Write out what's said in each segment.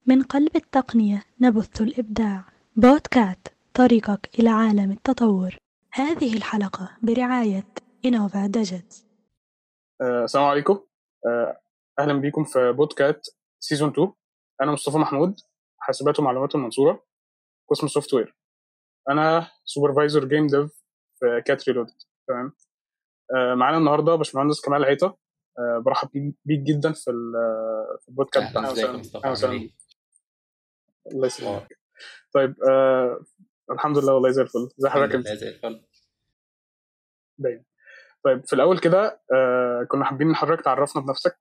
من قلب التقنية نبث الإبداع بودكات طريقك إلى عالم التطور هذه الحلقة برعاية إنوفا دجت آه، السلام عليكم آه، اهلا بيكم في بودكات سيزون 2 انا مصطفى محمود حاسبات ومعلومات المنصوره قسم سوفت وير انا سوبرفايزر جيم ديف في كات ريلود تمام آه، معانا النهارده باشمهندس كمال عيطه آه، برحب بيك- بيك جدا في ال- في البودكاست اهلا ازيك يا وسهلا. مصطفى أهلا عامل وسهلا ايه؟ الله يسلمك طيب آه الحمد لله والله زي الفل زي الحمد حضرتك انت لله زي الفل باين طيب في الاول كده آه كنا حابين ان حضرتك تعرفنا بنفسك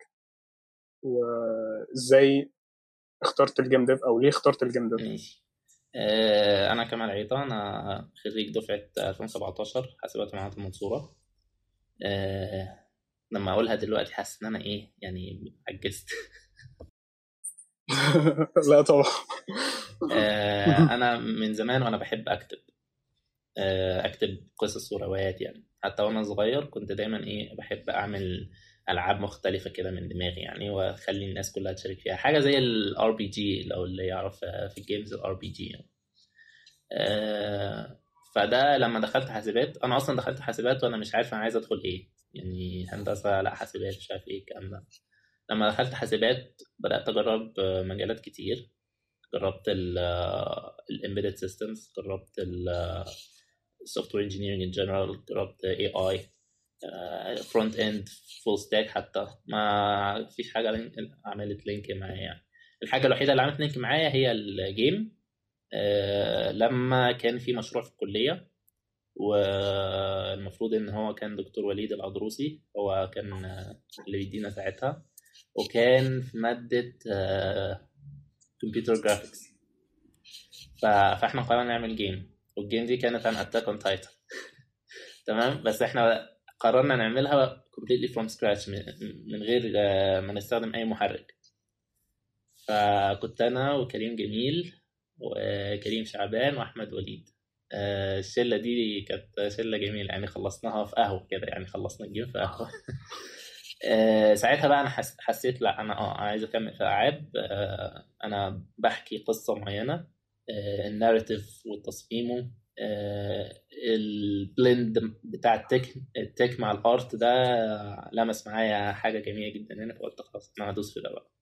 وازاي اخترت الجيم ديف او ليه اخترت الجيم ديف ماشي آه، انا كمال عيطة انا خريج دفعة 2017 حاسبات ومعلومات المنصورة آه، لما اقولها دلوقتي حاسس ان انا ايه يعني عجزت لا طبعا آه، انا من زمان وانا بحب اكتب آه، اكتب قصص وروايات يعني حتى وانا صغير كنت دايما ايه بحب اعمل العاب مختلفه كده من دماغي يعني واخلي الناس كلها تشارك فيها حاجه زي الار بي جي لو اللي يعرف آه، في الجيمز الار بي جي يعني. آه، فده لما دخلت حاسبات انا اصلا دخلت حاسبات وانا مش عارف انا عايز ادخل ايه يعني هندسه لا حاسبات مش عارف ايه الكلام ده لما دخلت حاسبات بدات اجرب آه، مجالات كتير جربت الامبيدد سيستمز جربت السوفت وير انجينيرنج ان جنرال جربت اي اي فرونت اند فول ستاك حتى ما فيش حاجه لينك عملت لينك معايا يعني الحاجه الوحيده اللي عملت لينك معايا هي الجيم آه، لما كان في مشروع في الكليه والمفروض ان هو كان دكتور وليد العضروسي هو كان آه، اللي بيدينا ساعتها وكان في ماده كمبيوتر جرافيكس فاحنا قررنا نعمل جيم والجيم دي كانت عن اتاك اون تايتن تمام بس احنا قررنا نعملها completely from scratch من من غير آه، ما نستخدم اي محرك فكنت انا وكريم جميل وكريم شعبان واحمد وليد آه، الشله دي كانت شله جميله يعني خلصناها في قهوه كده يعني خلصنا الجيم في قهوه آه، ساعتها بقى انا حس... حسيت لا انا اه عايز اكمل في العاب آه، انا بحكي قصه معينه آه، الناريتيف وتصميمه آه، البلند بتاع التك التك مع الارت ده لمس معايا حاجه جميله جدا هنا فقلت خلاص انا هدوس في ده بقى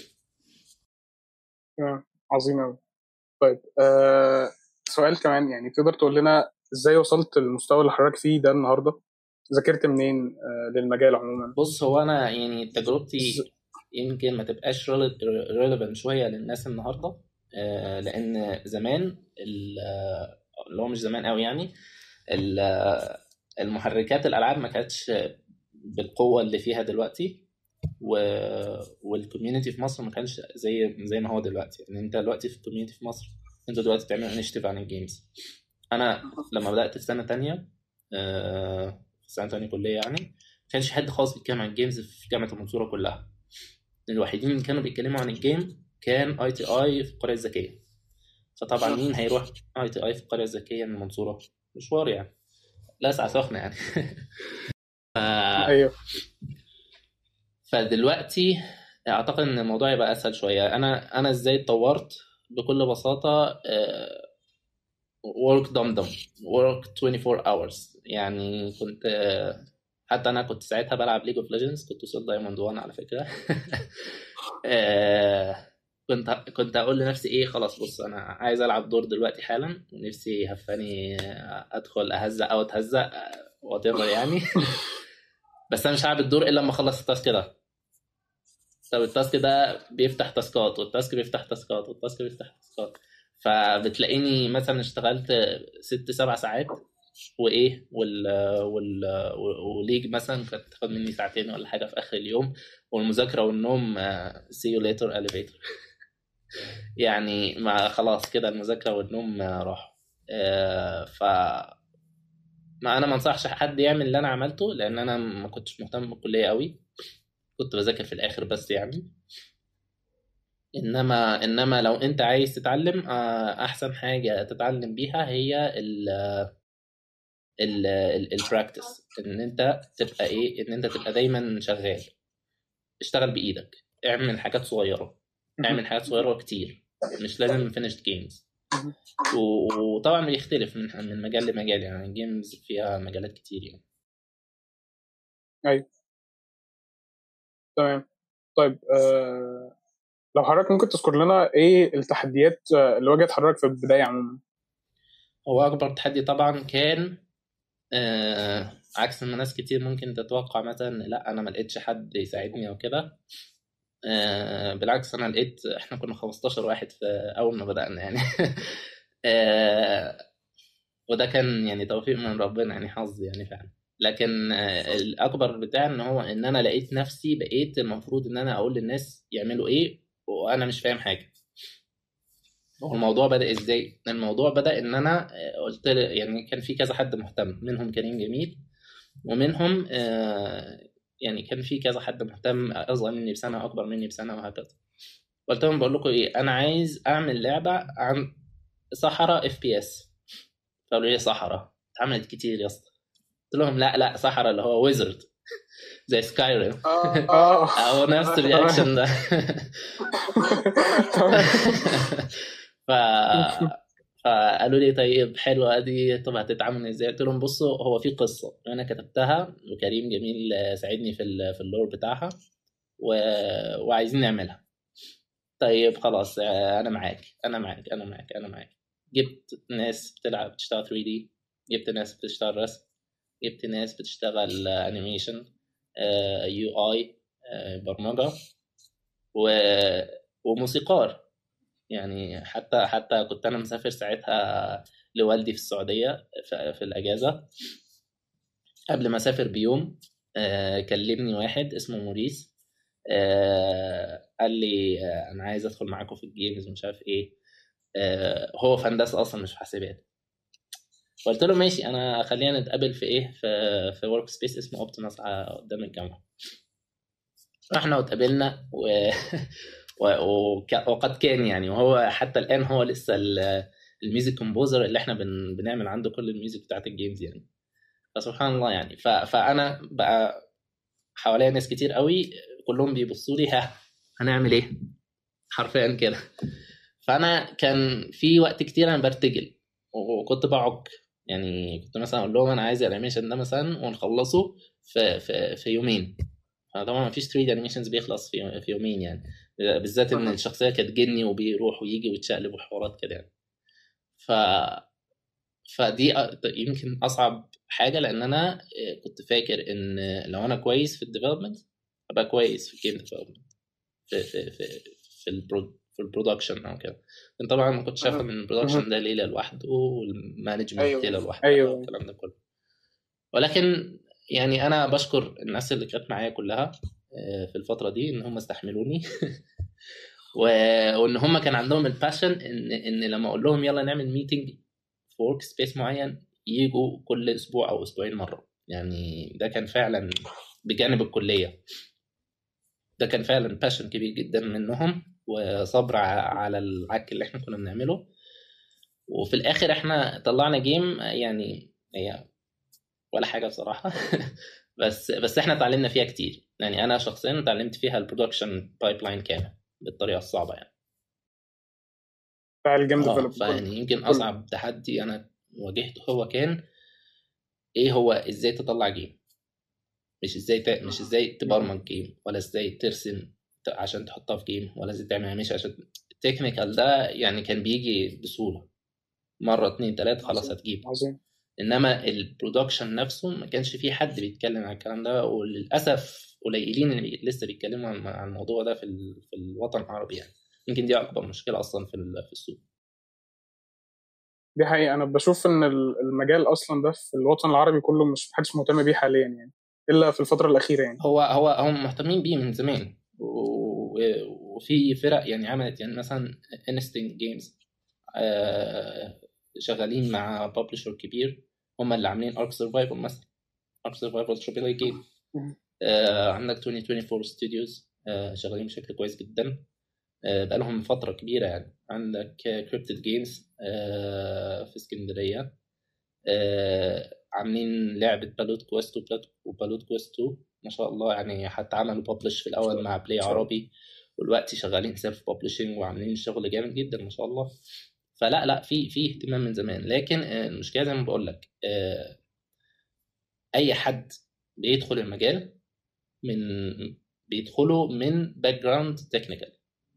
آه، عظيم قوي طيب آه سؤال كمان يعني تقدر تقول لنا ازاي وصلت للمستوى اللي حضرتك فيه ده النهارده ذاكرت منين آه للمجال عموما بص هو انا يعني تجربتي يمكن ما تبقاش ريليفنت شويه للناس النهارده آه، لان زمان ال- آه، اللي هو مش زمان قوي يعني ال- آه، المحركات الالعاب ما كانتش بالقوه اللي فيها دلوقتي و... والكوميونتي في مصر ما كانش زي زي ما هو دلوقتي يعني انت دلوقتي في الكوميونتي في مصر انت دلوقتي بتعمل انشيتيف عن الجيمز انا لما بدات في سنه تانية آه، في سنه تانية كليه يعني ما كانش حد خالص بيتكلم عن الجيمز في جامعه المنصوره كلها الوحيدين اللي كانوا بيتكلموا عن الجيم كان اي تي اي في القريه الذكيه فطبعا مين هيروح اي تي اي في القريه الذكيه من المنصوره مشوار يعني لسعة سخنه يعني ف... ايوه فدلوقتي اعتقد ان الموضوع يبقى اسهل شويه انا انا ازاي اتطورت بكل بساطه ورك دم دم ورك 24 hours يعني كنت آه، حتى انا كنت ساعتها بلعب ليج اوف ليجندز كنت وصلت دايموند 1 على فكره آه، كنت كنت اقول لنفسي ايه خلاص بص انا عايز العب دور دلوقتي حالا ونفسي هفاني ادخل اهزق او اتهزق وات يعني بس انا مش هلعب الدور الا لما اخلص التاسك ده طب التاسك ده بيفتح تاسكات والتاسك بيفتح تاسكات والتاسك بيفتح تاسكات فبتلاقيني مثلا اشتغلت ست سبع ساعات وايه وال وال وليج مثلا كانت تاخد مني ساعتين ولا حاجه في اخر اليوم والمذاكره والنوم سي يو ليتر اليفيتور يعني ما خلاص كده المذاكره والنوم آه، راحوا آه، ف ما انا ما انصحش حد يعمل اللي انا عملته لان انا ما كنتش مهتم بالكليه قوي كنت بذاكر في الاخر بس يعني انما انما لو انت عايز تتعلم آه، احسن حاجه تتعلم بيها هي ال ال البراكتس ان انت تبقى ايه ان انت تبقى دايما شغال اشتغل بايدك اعمل حاجات صغيره اعمل حاجات صغيره كتير مش لازم finished جيمز وطبعا بيختلف من من مجال لمجال يعني الجيمز فيها مجالات كتير يعني ايوه تمام طيب آه لو حضرتك ممكن تذكر لنا ايه التحديات اللي واجهت حضرتك في البدايه عموما هو اكبر تحدي طبعا كان آه عكس ما ناس كتير ممكن تتوقع مثلا لا انا ما لقيتش حد يساعدني او كده آه بالعكس انا لقيت احنا كنا 15 واحد في اول ما بدانا يعني آه وده كان يعني توفيق من ربنا يعني حظ يعني فعلا لكن آه الاكبر بتاع ان هو ان انا لقيت نفسي بقيت المفروض ان انا اقول للناس يعملوا ايه وانا مش فاهم حاجه الموضوع بدا ازاي الموضوع بدا ان انا قلت يعني كان في كذا حد مهتم منهم كريم جميل ومنهم يعني كان في كذا حد مهتم اصغر مني بسنه اكبر مني بسنه وهكذا قلت لهم بقول لكم ايه انا عايز اعمل لعبه عن صحراء اف بي اس قالوا لي صحراء اتعملت كتير يا اسطى قلت لهم لا لا صحراء اللي هو ويزرد زي سكايريم او نفس الرياكشن ده ف فقالوا لي طيب حلوه دي طب هتتعامل ازاي؟ قلت لهم بصوا هو في قصه انا كتبتها وكريم جميل ساعدني في في اللور بتاعها و... وعايزين نعملها. طيب خلاص انا معاك انا معاك انا معاك انا معاك. جبت ناس بتلعب بتشتغل 3 دي جبت ناس بتشتغل رسم جبت ناس بتشتغل انيميشن يو اي برمجه و... وموسيقار يعني حتى حتى كنت انا مسافر ساعتها لوالدي في السعوديه في الاجازه قبل ما اسافر بيوم كلمني واحد اسمه موريس قال لي انا عايز ادخل معاكم في الجيمز ومش عارف ايه هو في هندسه اصلا مش في حاسبات قلت له ماشي انا خلينا نتقابل في ايه في في ورك سبيس اسمه اوبتيماس قدام الجامعه رحنا واتقابلنا و... وقد كان يعني وهو حتى الان هو لسه الميوزك كومبوزر اللي احنا بن... بنعمل عنده كل الميوزك بتاعت الجيمز يعني فسبحان الله يعني ف... فانا بقى حواليا ناس كتير قوي كلهم بيبصوا لي ها هنعمل ايه حرفيا كده فانا كان في وقت كتير انا برتجل وكنت بعك يعني كنت مثلا اقول لهم انا عايز الانيميشن ده مثلا ونخلصه في في, في يومين طبعا ما فيش 3 دي انيميشنز بيخلص في في يومين يعني بالذات ان الشخصيه كانت جني وبيروح ويجي ويتشقلب وحوارات كده يعني ف فدي يمكن اصعب حاجه لان انا كنت فاكر ان لو انا كويس في الديفلوبمنت ابقى كويس في الجيم ديفلوبمنت في في في في البرو في البرودكشن او كده لان طبعا ما كنتش شايف ان البرودكشن ده ليله لوحده والمانجمنت أيوة. ليله لوحده أيوة. والكلام ده كله ولكن يعني انا بشكر الناس اللي كانت معايا كلها في الفتره دي ان هم استحملوني وان هم كان عندهم الباشن ان ان لما اقول لهم يلا نعمل ميتنج في ورك سبيس معين يجوا كل اسبوع او اسبوعين مره يعني ده كان فعلا بجانب الكليه ده كان فعلا باشن كبير جدا منهم وصبر على العك اللي احنا كنا بنعمله وفي الاخر احنا طلعنا جيم يعني هي ولا حاجه بصراحه بس بس احنا اتعلمنا فيها كتير يعني انا شخصيا اتعلمت فيها البرودكشن بايب لاين كامل بالطريقه الصعبه يعني بتاع الجيم اه ديفلوبمنت فيعني يمكن اصعب تحدي انا واجهته هو كان ايه هو ازاي تطلع جيم مش ازاي ت... مش ازاي تبرمج جيم ولا ازاي ترسم ت- عشان تحطها في جيم ولا ازاي تعمل انيميشن عشان التكنيكال ده يعني كان بيجي بسهوله مره اتنين تلاته خلاص هتجيب عظيم انما البرودكشن نفسه ما كانش فيه حد بيتكلم عن الكلام ده وللاسف قليلين اللي لسه بيتكلموا عن عن الموضوع ده في ال- في الوطن العربي يعني يمكن دي اكبر مشكله اصلا في ال- في السوق دي حقيقة أنا بشوف إن ال- المجال أصلا ده في الوطن العربي كله مش محدش مهتم بيه حاليا يعني إلا في الفترة الأخيرة يعني هو هو هم مهتمين بيه من زمان و- وفي فرق يعني عملت يعني مثلا انستنج جيمز شغالين مع ببلشر كبير هم اللي عاملين ارك سرفايفل مثلا ارك سرفايفل تريبل اي جيم مم. عندك 2024 ستوديوز شغالين بشكل كويس جدا آه، بقالهم فترة كبيرة يعني عندك كريبتد جيمز في اسكندرية آه، عاملين لعبة بالوت كويست وبالوت كويست 2 ما شاء الله يعني حتى عملوا ببلش في الأول مع بلاي عربي ودلوقتي شغالين سيلف ببلشنج وعاملين شغل جامد جدا ما شاء الله فلا لا في في اهتمام من زمان لكن آه، المشكله زي ما بقول لك آه، اي حد بيدخل المجال من بيدخلوا من باك جراوند تكنيكال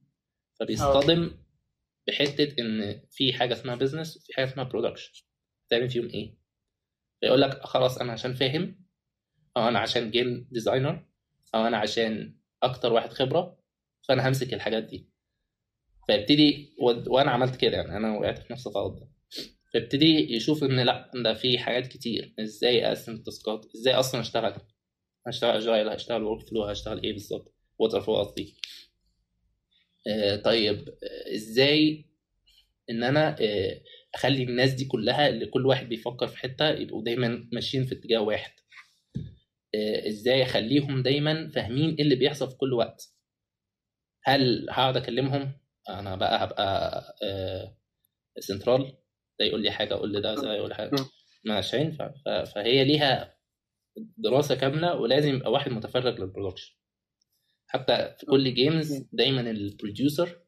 فبيصطدم بحته ان في حاجه اسمها بزنس وفي حاجه اسمها برودكشن تعمل فيهم ايه فيقول لك خلاص انا عشان فاهم او انا عشان جيم ديزاينر او انا عشان اكتر واحد خبره فانا همسك الحاجات دي فيبتدي و... وانا عملت كده يعني انا وقعت في نفس الغلط ده فيبتدي يشوف ان لا ده في حاجات كتير ازاي اقسم التاسكات ازاي اصلا اشتغل هشتغل اجايل هشتغل ورك فلو هشتغل ايه بالظبط ووتر فلو قصدي آه طيب آه ازاي ان انا آه اخلي الناس دي كلها اللي كل واحد بيفكر في حته يبقوا دايما ماشيين في اتجاه واحد آه ازاي اخليهم دايما فاهمين ايه اللي بيحصل في كل وقت هل هقعد اكلمهم انا بقى هبقى آه سنترال ده يقول لي حاجه اقول لي ده ده يقول لي حاجه مش هينفع فهي ليها دراسه كامله ولازم يبقى واحد متفرغ للبرودكشن حتى في كل جيمز دايما البروديوسر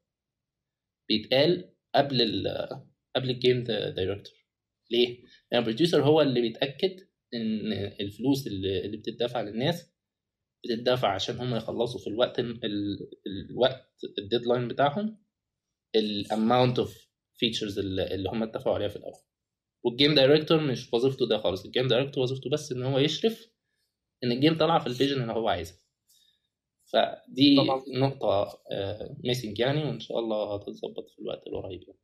بيتقال قبل ال قبل الجيم دايركتور ليه؟ لان يعني البروديوسر هو اللي بيتاكد ان الفلوس اللي, اللي بتدفع للناس بتدفع عشان هم يخلصوا في الوقت الوقت الديدلاين بتاعهم الاماونت اوف فيتشرز اللي هم اتفقوا عليها في الاول والجيم دايركتور مش وظيفته ده خالص الجيم دايركتور وظيفته بس ان هو يشرف ان الجيم طالعه في الفيجن اللي هو عايزها فدي طبعا. نقطة ميسنج يعني وإن شاء الله هتتظبط في الوقت القريب يعني.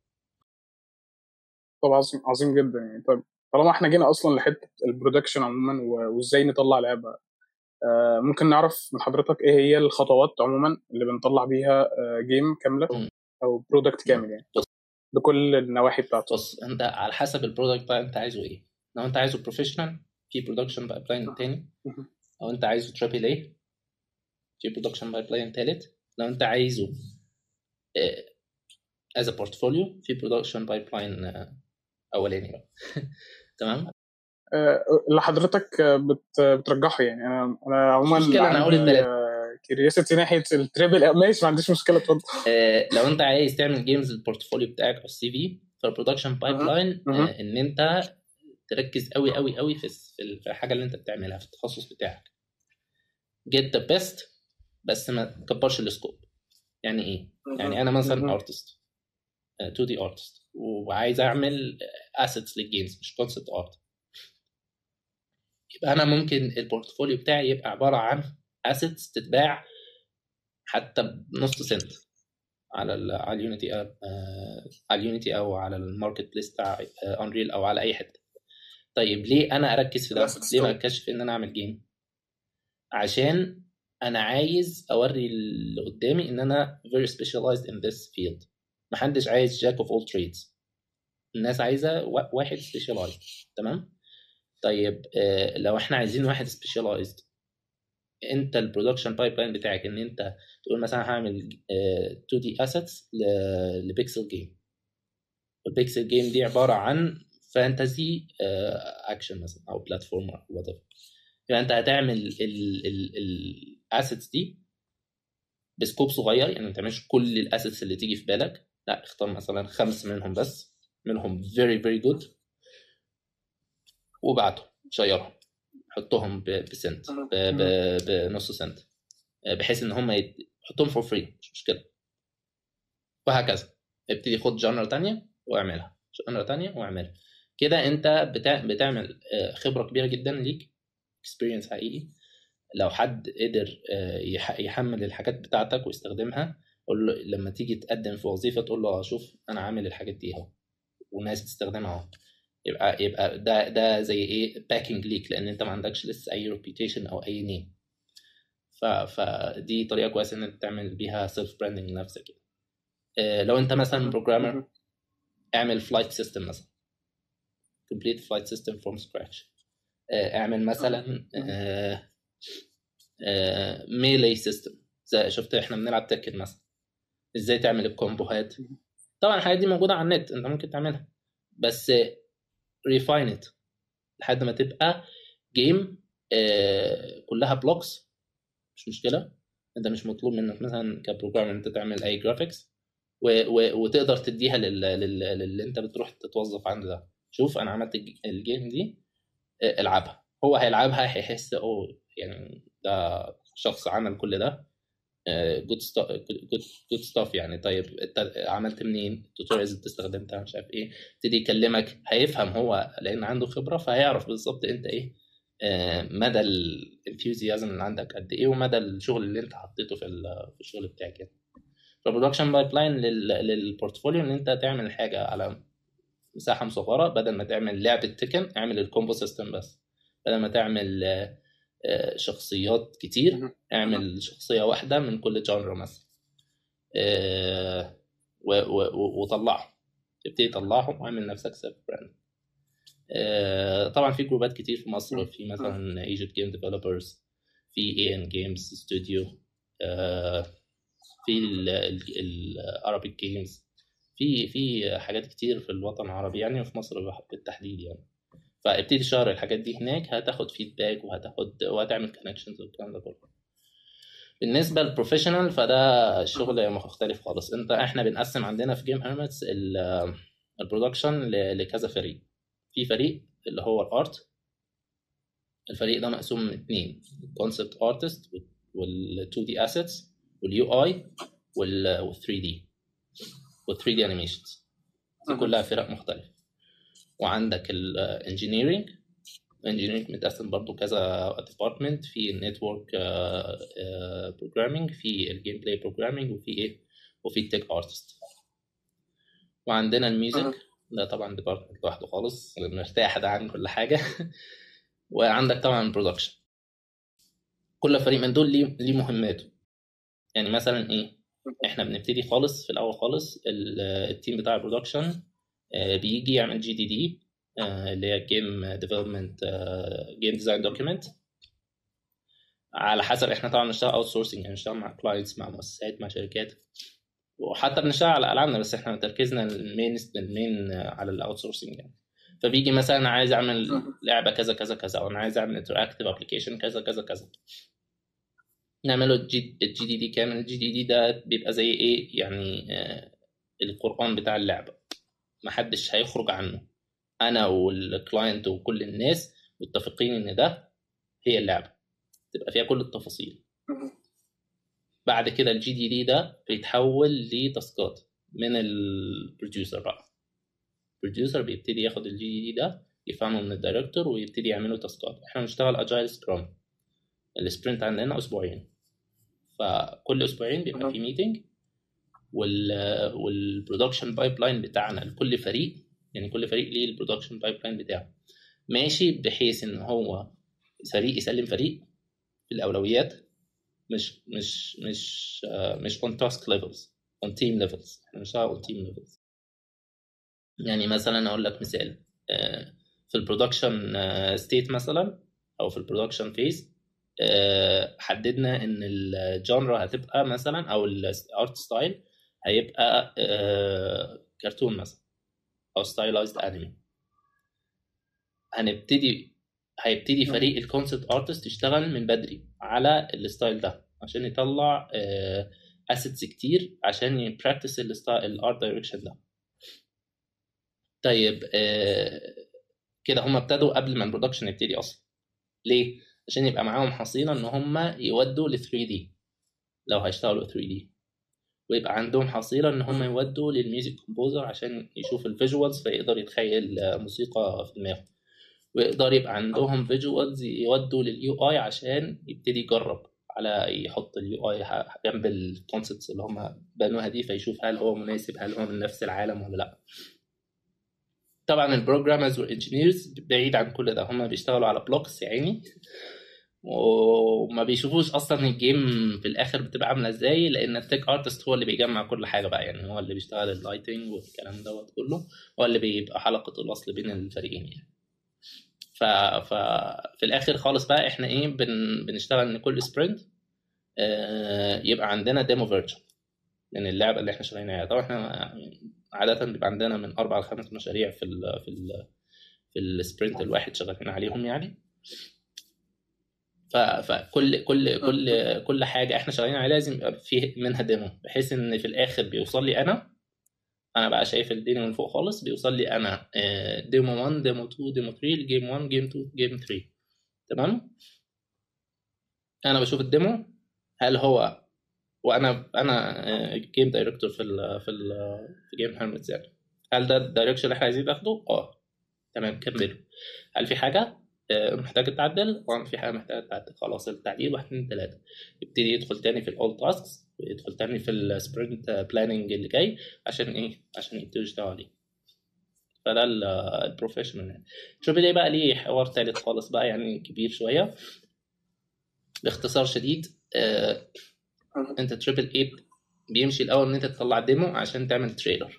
طب عظيم عظيم جدا يعني طيب طالما احنا جينا اصلا لحته البرودكشن عموما وازاي نطلع لعبه ممكن نعرف من حضرتك ايه هي الخطوات عموما اللي بنطلع بيها جيم كامله او برودكت كامل يعني بكل النواحي بتاعته بص انت على حسب البرودكت بقى انت عايزه ايه لو انت عايزه بروفيشنال في برودكشن بايب لاين تاني او انت عايزه تريبل اي في برودكشن بايب لاين تالت لو انت عايزه از بورتفوليو في برودكشن بايب لاين اولاني بقى تمام اللي حضرتك بت بترجحه يعني انا انا عموما مشكلة انا هقول الثلاثه كيوريوسيتي ناحيه التريبل ماشي ما عنديش مشكله اتفضل آه لو انت عايز تعمل جيمز البورتفوليو بتاعك او السي في فالبرودكشن بايب لاين آه ان انت تركز قوي قوي قوي في في الحاجه اللي انت بتعملها في التخصص بتاعك get the best بس ما تكبرش السكوب يعني ايه يعني انا مثلا ارتست 2 دي ارتست وعايز اعمل اسيتس للجيمز مش كونسبت ارت يبقى انا ممكن البورتفوليو بتاعي يبقى عباره عن اسيتس تتباع حتى بنص سنت على ال على اليونيتي اب آه على اليونيتي او على الماركت بليس بتاع انريل او على اي حته طيب ليه انا اركز في ده ليه ما اركزش في ان انا اعمل جيم عشان انا عايز اوري اللي قدامي ان انا very specialized in this field محدش عايز jack of all trades الناس عايزه واحد specialized تمام طيب آه لو احنا عايزين واحد specialized انت البرودكشن بايب لاين بتاعك ان انت تقول مثلا هعمل 2 دي اسيتس لبيكسل جيم والبيكسل جيم دي عباره عن فانتزي اكشن مثلا او بلاتفورمر وات ايفر يبقى انت هتعمل الاسيتس دي بسكوب صغير يعني ما تعملش كل الاسيتس اللي تيجي في بالك لا اختار مثلا خمس منهم بس منهم very very good وبعته شيرهم حطهم بسنت بنص سنت بحيث ان هم يحطهم فور فري مش مشكله وهكذا ابتدي خد جانر تانية واعملها جانر تانية واعملها كده انت بتعمل خبره كبيره جدا ليك اكسبيرينس حقيقي لو حد قدر يحمل الحاجات بتاعتك ويستخدمها قول له لما تيجي تقدم في وظيفه تقول له شوف انا عامل الحاجات دي اهو وناس بتستخدمها اهو يبقى يبقى ده ده زي ايه باكينج ليك لان انت ما عندكش لسه اي ريبيوتيشن او اي نيم فدي طريقه كويسه ان انت تعمل بيها سيلف براندنج لنفسك يعني. لو انت مثلا بروجرامر اعمل فلايت سيستم مثلا complete flight system from scratch اعمل مثلا ميلي سيستم زي شفت احنا بنلعب تكن مثلا ازاي تعمل الكومبوهات طبعا الحاجات دي موجوده على النت انت ممكن تعملها بس ريفاين ات لحد ما تبقى جيم كلها بلوكس مش مشكله انت مش مطلوب منك مثلا كبروجرام انت تعمل اي جرافيكس وتقدر تديها للي انت بتروح تتوظف عنده ده شوف انا عملت الجيم دي العبها هو هيلعبها هيحس اوه يعني ده شخص عمل كل ده جود جود ستاف يعني طيب انت عملت منين التوتوريالز اللي استخدمتها مش عارف ايه يبتدي يكلمك هيفهم هو لان عنده خبره فهيعرف بالظبط انت ايه مدى الانثيوزيازم اللي عندك قد ايه ومدى الشغل اللي انت حطيته في في الشغل بتاعك يعني فالبرودكشن بايب لاين للبورتفوليو ان انت تعمل حاجه على مساحه مصغره بدل ما تعمل لعبه تكن اعمل الكومبو سيستم بس بدل ما تعمل شخصيات كتير اعمل شخصيه واحده من كل جانرا مثلا وطلعهم تبتدي تطلعهم واعمل نفسك سيلف براند طبعا في جروبات كتير في مصر في مثلا ايجيبت جيم ديفلوبرز في اي ان جيمز ستوديو في الارابيك جيمز في في حاجات كتير في الوطن العربي يعني وفي مصر بالتحديد يعني فابتدي شهر الحاجات دي هناك هتاخد فيدباك وهتاخد وهتعمل كونكشنز والكلام ده كله بالنسبه للبروفيشنال فده شغل مختلف خالص انت احنا بنقسم عندنا في جيم هيرمتس البرودكشن لكذا فريق في فريق اللي هو الارت الفريق ده مقسوم من اثنين الكونسبت ارتست وال 2 دي اسيتس واليو اي وال 3 دي وال 3 دي انيميشنز دي كلها فرق مختلفه وعندك الانجينيرنج الانجينيرنج متقسم برضو كذا ديبارتمنت في النتورك بروجرامينج في الجيم بلاي بروجرامينج وفي ايه وفي التك ارتست وعندنا الميوزك ده طبعا ديبارتمنت لوحده خالص مرتاح ده عن كل حاجه وعندك طبعا البرودكشن كل فريق من دول ليه ليه مهماته يعني مثلا ايه احنا بنبتدي خالص في الاول خالص التيم بتاع البرودكشن بيجي يعمل جي دي دي اللي هي جيم ديفلوبمنت جيم ديزاين دوكيمنت على حسب احنا طبعا بنشتغل اوت سورسنج يعني بنشتغل مع كلاينتس مع مؤسسات مع شركات وحتى بنشتغل على العابنا بس احنا تركيزنا المين المين على الاوت سورسنج يعني فبيجي مثلا انا عايز اعمل لعبه كذا كذا كذا او انا عايز اعمل انتراكتيف ابلكيشن كذا كذا كذا نعمله الجي, الجي دي دي كامل الجي دي دي ده بيبقى زي ايه يعني آه القران بتاع اللعبه محدش هيخرج عنه انا والكلاينت وكل الناس متفقين ان ده هي اللعبه تبقى فيها كل التفاصيل بعد كده الجي دي دي ده بيتحول لتاسكات من البروديوسر بقى البروديوسر بيبتدي ياخد الجي دي دي ده يفهمه من الدايركتور ويبتدي يعمله تاسكات احنا بنشتغل اجايل سكرام السبرنت عندنا اسبوعين فكل اسبوعين بيبقى في ميتنج وال والبرودكشن بايب لاين بتاعنا لكل فريق يعني كل فريق ليه البرودكشن بايب لاين بتاعه ماشي بحيث ان هو فريق يسلم فريق في الاولويات مش مش مش uh, مش on task levels on team levels احنا بنشتغل on team levels يعني مثلا اقول لك مثال uh, في البرودكشن ستيت مثلا او في البرودكشن فيز حددنا ان الجانرا هتبقى مثلا او الارت ستايل هيبقى كرتون مثلا او ستايلايزد انمي هنبتدي هيبتدي فريق الكونسبت ارتست يشتغل من بدري على الستايل ده عشان يطلع اسيتس كتير عشان يبراكتس الارت دايركشن ده طيب كده هم ابتدوا قبل ما البرودكشن يبتدي اصلا ليه عشان يبقى معاهم حصيله ان هم يودوا ل 3 دي لو هيشتغلوا 3 دي ويبقى عندهم حصيله ان هم يودوا للميوزك كومبوزر عشان يشوف الفيجوالز فيقدر يتخيل موسيقى في دماغه ويقدر يبقى عندهم فيجوالز يودوا لليو اي عشان يبتدي يجرب على يحط اليو اي جنب الكونسبتس اللي هم بنوها دي فيشوف هل هو مناسب هل هو من نفس العالم ولا لا طبعا البروجرامرز والانجينيرز بعيد عن كل ده هم بيشتغلوا على بلوكس يا عيني وما بيشوفوش اصلا الجيم في الاخر بتبقى عامله ازاي لان التك ارتست هو اللي بيجمع كل حاجه بقى يعني هو اللي بيشتغل اللايتنج والكلام دوت كله هو اللي بيبقى حلقه الوصل بين الفريقين يعني ف... ف في الاخر خالص بقى احنا ايه بن... بنشتغل ان كل سبرنت آه يبقى عندنا ديمو فيرجن من اللعبه اللي احنا شغالين عليها طبعا احنا عاده بيبقى عندنا من اربع لخمس مشاريع في ال في ال في السبرنت الواحد شغالين عليهم يعني فكل كل كل كل حاجه احنا شغالين عليها لازم يبقى فيه منها ديمو بحيث ان في الاخر بيوصل لي انا انا بقى شايف الدنيا من فوق خالص بيوصل لي انا ديمو 1 ديمو 2 ديمو 3 جيم 1 جيم 2 جيم 3 تمام انا بشوف الديمو هل هو وانا انا جيم دايركتور في ال في ال في جيم هيرمتس يعني هل ده الدايركشن اللي احنا عايزين ناخده؟ اه تمام كملوا هل في حاجه محتاج تتعدل؟ اه في حاجه محتاجه تتعدل خلاص التعديل واحد اثنين ثلاثه يبتدي يدخل تاني في الاول تاسكس ويدخل تاني في السبرنت بلاننج اللي جاي عشان ايه؟ عشان يبتدوا يشتغلوا عليه فده البروفيشنال يعني شوف ليه بقى ليه حوار ثالث خالص بقى يعني كبير شويه باختصار شديد آه انت تريبل ايت بيمشي الاول ان انت تطلع ديمو عشان تعمل تريلر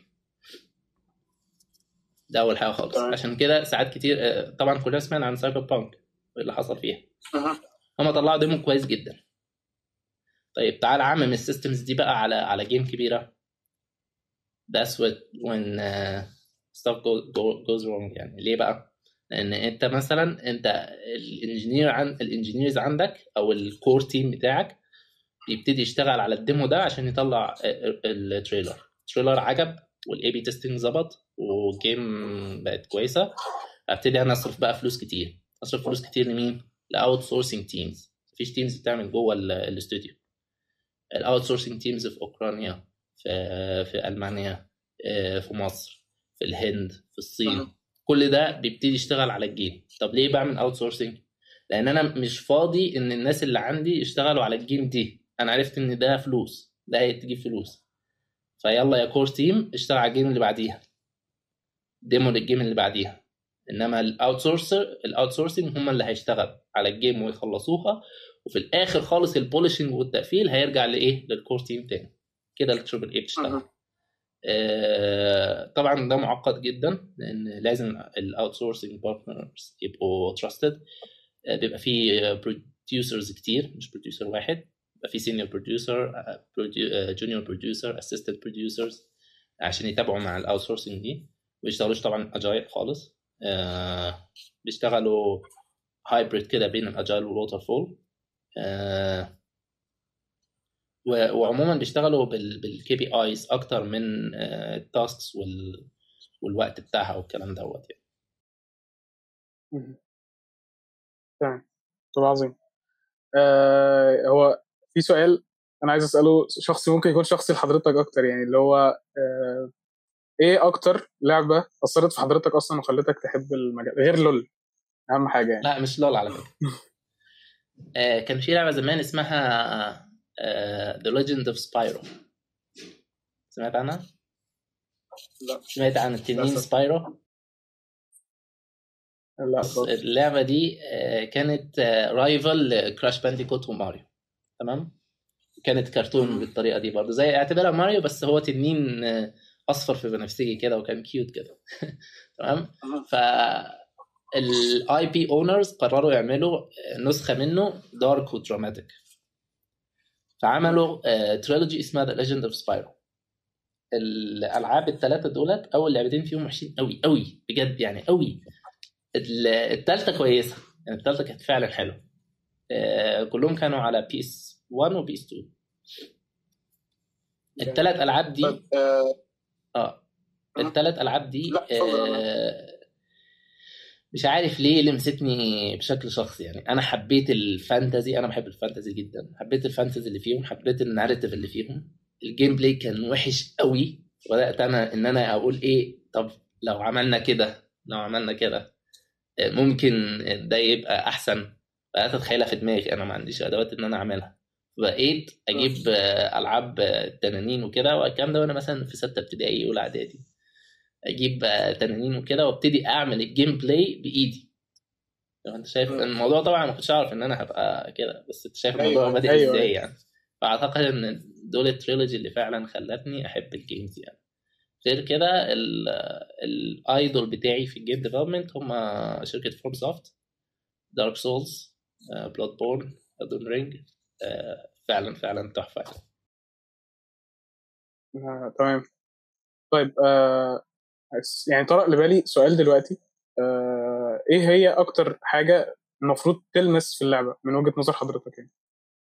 ده اول حاجه خالص تمام. عشان كده ساعات كتير آه، طبعا كلنا سمعنا عن سايبر بانك اللي حصل فيها أها. هم طلعوا ديمو كويس جدا طيب تعال عمم السيستمز دي بقى على على جيم كبيره that's what when uh, stuff go, go, goes wrong يعني ليه بقى؟ لان انت مثلا انت الانجينير عن الانجينيرز عندك او الكور تيم بتاعك بيبتدي يشتغل على الديمو ده عشان يطلع التريلر التريلر عجب والاي بي تيستنج ظبط والجيم بقت كويسه ابتدي انا اصرف بقى فلوس كتير اصرف فلوس كتير لمين؟ لاوت سورسنج تيمز مفيش تيمز بتعمل جوه ال- الاستوديو الاوت سورسنج تيمز في اوكرانيا في في المانيا آه، في مصر في الهند في الصين أها. كل ده بيبتدي يشتغل على الجيم طب ليه بعمل اوت سورسنج لان انا مش فاضي ان الناس اللي عندي يشتغلوا على الجيم دي انا عرفت ان ده فلوس ده هتجيب فلوس فيلا يا كور تيم اشتغل على الجيم اللي بعديها ديمو للجيم اللي بعديها انما الاوت سورسر الاوت سورسنج هم اللي هيشتغل على الجيم ويخلصوها وفي الاخر خالص البولشنج والتقفيل هيرجع لايه للكور تيم تاني كده التريبل اي بتشتغل أها. آه، طبعا ده معقد جدا لان لازم الاوت سورسنج بارتنرز يبقوا تراستد بيبقى فيه بروديوسرز كتير مش بروديوسر واحد بيبقى فيه سينيور بروديوسر جونيور بروديوسر اسيستنت بروديوسرز عشان يتابعوا مع الاوت سورسنج دي ما بيشتغلوش طبعا اجايل خالص آه، بيشتغلوا هايبريد كده بين الاجايل والووتر فول و- وعموما بيشتغلوا بالكي بي ايز اكتر من التاسكس وال والوقت بتاعها والكلام دوت يعني مهم. تمام طب عظيم آه هو في سؤال انا عايز اساله شخصي ممكن يكون شخصي لحضرتك اكتر يعني اللي هو آه ايه اكتر لعبه اثرت في حضرتك اصلا وخلتك تحب المجال غير لول اهم حاجه يعني لا مش لول على فكره آه، كان في لعبه زمان اسمها آه، The Legend of Spyro سمعت عنها؟ لا سمعت عن التنين للأسف. سبايرو؟ لا بص، خالص. اللعبه دي آه، كانت رايفل لكراش بانديكوت وماريو تمام كانت كرتون بالطريقه دي برضه زي اعتبرها ماريو بس هو تنين آه، اصفر في بنفسجي كده وكان كيوت كده تمام أها. ف الاي بي اونرز قرروا يعملوا نسخه منه دارك ودراماتيك فعملوا تريلوجي اسمها ذا ليجند اوف سبايرو الالعاب الثلاثه دولت اول لعبتين فيهم وحشين قوي قوي بجد يعني قوي الثالثه كويسه يعني الثالثه كانت فعلا حلوه آه، كلهم كانوا على بيس 1 وبيس 2 الثلاث العاب دي طيب، آه، اه أها. الثلاث العاب دي لا، اتفضل. آه مش عارف ليه لمستني بشكل شخصي يعني انا حبيت الفانتزي انا بحب الفانتزي جدا حبيت الفانتزي اللي فيهم حبيت الناريتيف اللي فيهم الجيم بلاي كان وحش قوي بدات انا ان انا اقول ايه طب لو عملنا كده لو عملنا كده آه، ممكن ده يبقى احسن بدات اتخيلها في دماغي انا ما عنديش ادوات ان انا اعملها بقيت اجيب آه، العاب آه، تنانين وكده والكلام ده وانا مثلا في سته ابتدائي اولى اعدادي اجيب آه، تنانين وكده وابتدي اعمل الجيم بلاي بايدي لو انت شايف مم. الموضوع طبعا ما كنتش اعرف ان انا هبقى كده بس انت شايف أيوة، الموضوع بادئ أيوة، ازاي أيوة. يعني فاعتقد ان دول التريلوجي اللي فعلا خلتني احب الجيمز يعني غير كده الايدول بتاعي في الجيم ديفلوبمنت هم شركه فروم سوفت دارك سولز بلاد بورن ادون رينج فعلا فعلا تحفه آه، تمام طيب آه يعني طرق لبالي سؤال دلوقتي آه ايه هي اكتر حاجه المفروض تلمس في اللعبه من وجهه نظر حضرتك يعني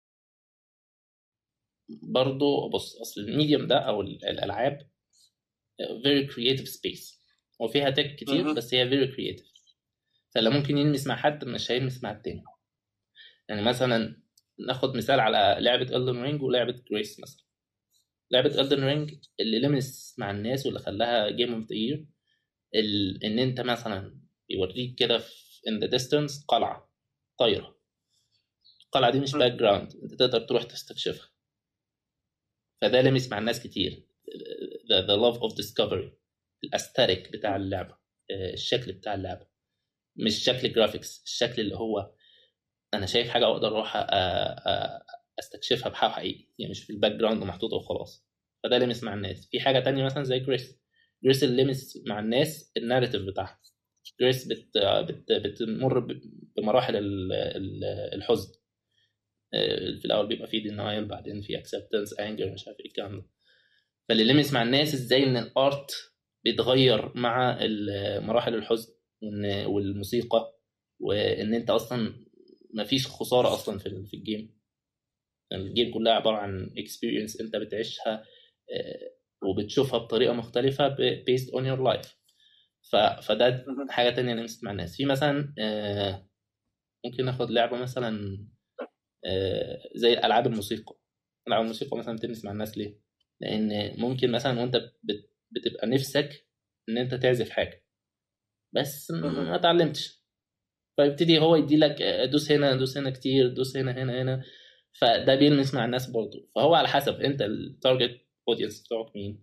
برضو بص اصل الميديوم ده او الالعاب very creative space وفيها تك كتير بس هي very creative فاللي ممكن يلمس مع حد مش هيلمس مع التاني يعني مثلا ناخد مثال على لعبة Elden Ring ولعبة جريس مثلا لعبة Elden Ring اللي لمس مع الناس واللي خلاها جيم اوف ذا يير ان انت مثلا يوريك كده in the distance قلعة طايرة القلعة دي مش باك جراوند انت تقدر تروح تستكشفها فده لمس مع الناس كتير the, the love of discovery الاستاتيك بتاع اللعبة الشكل بتاع اللعبة مش شكل جرافيكس الشكل اللي هو انا شايف حاجه اقدر اروح استكشفها بحق حقيقي يعني مش في الباك جراوند محطوطه وخلاص فده لمس مع الناس في حاجه تانية مثلا زي جريس جريس اللي لمس مع الناس الناريتيف بتاعها جريس بت بت بتمر بمراحل الحزن في الاول بيبقى فيه دينايل بعدين في اكسبتنس انجر مش عارف ايه الكلام ده فاللي لمس مع الناس ازاي ان الارت بيتغير مع مراحل الحزن والموسيقى وان انت اصلا ما فيش خساره اصلا في في الجيم الجيم كلها عباره عن اكسبيرينس انت بتعيشها وبتشوفها بطريقه مختلفه بيست اون يور لايف فده حاجه تانية نمست مع الناس في مثلا ممكن ناخد لعبه مثلا زي العاب الموسيقى العاب الموسيقى مثلا بتلمس مع الناس ليه لان ممكن مثلا وانت بتبقى نفسك ان انت تعزف حاجه بس ما اتعلمتش فيبتدي هو يدي لك دوس هنا دوس هنا كتير دوس هنا هنا هنا فده بيلمس مع الناس برضه فهو على حسب انت التارجت اودينس بتوعك مين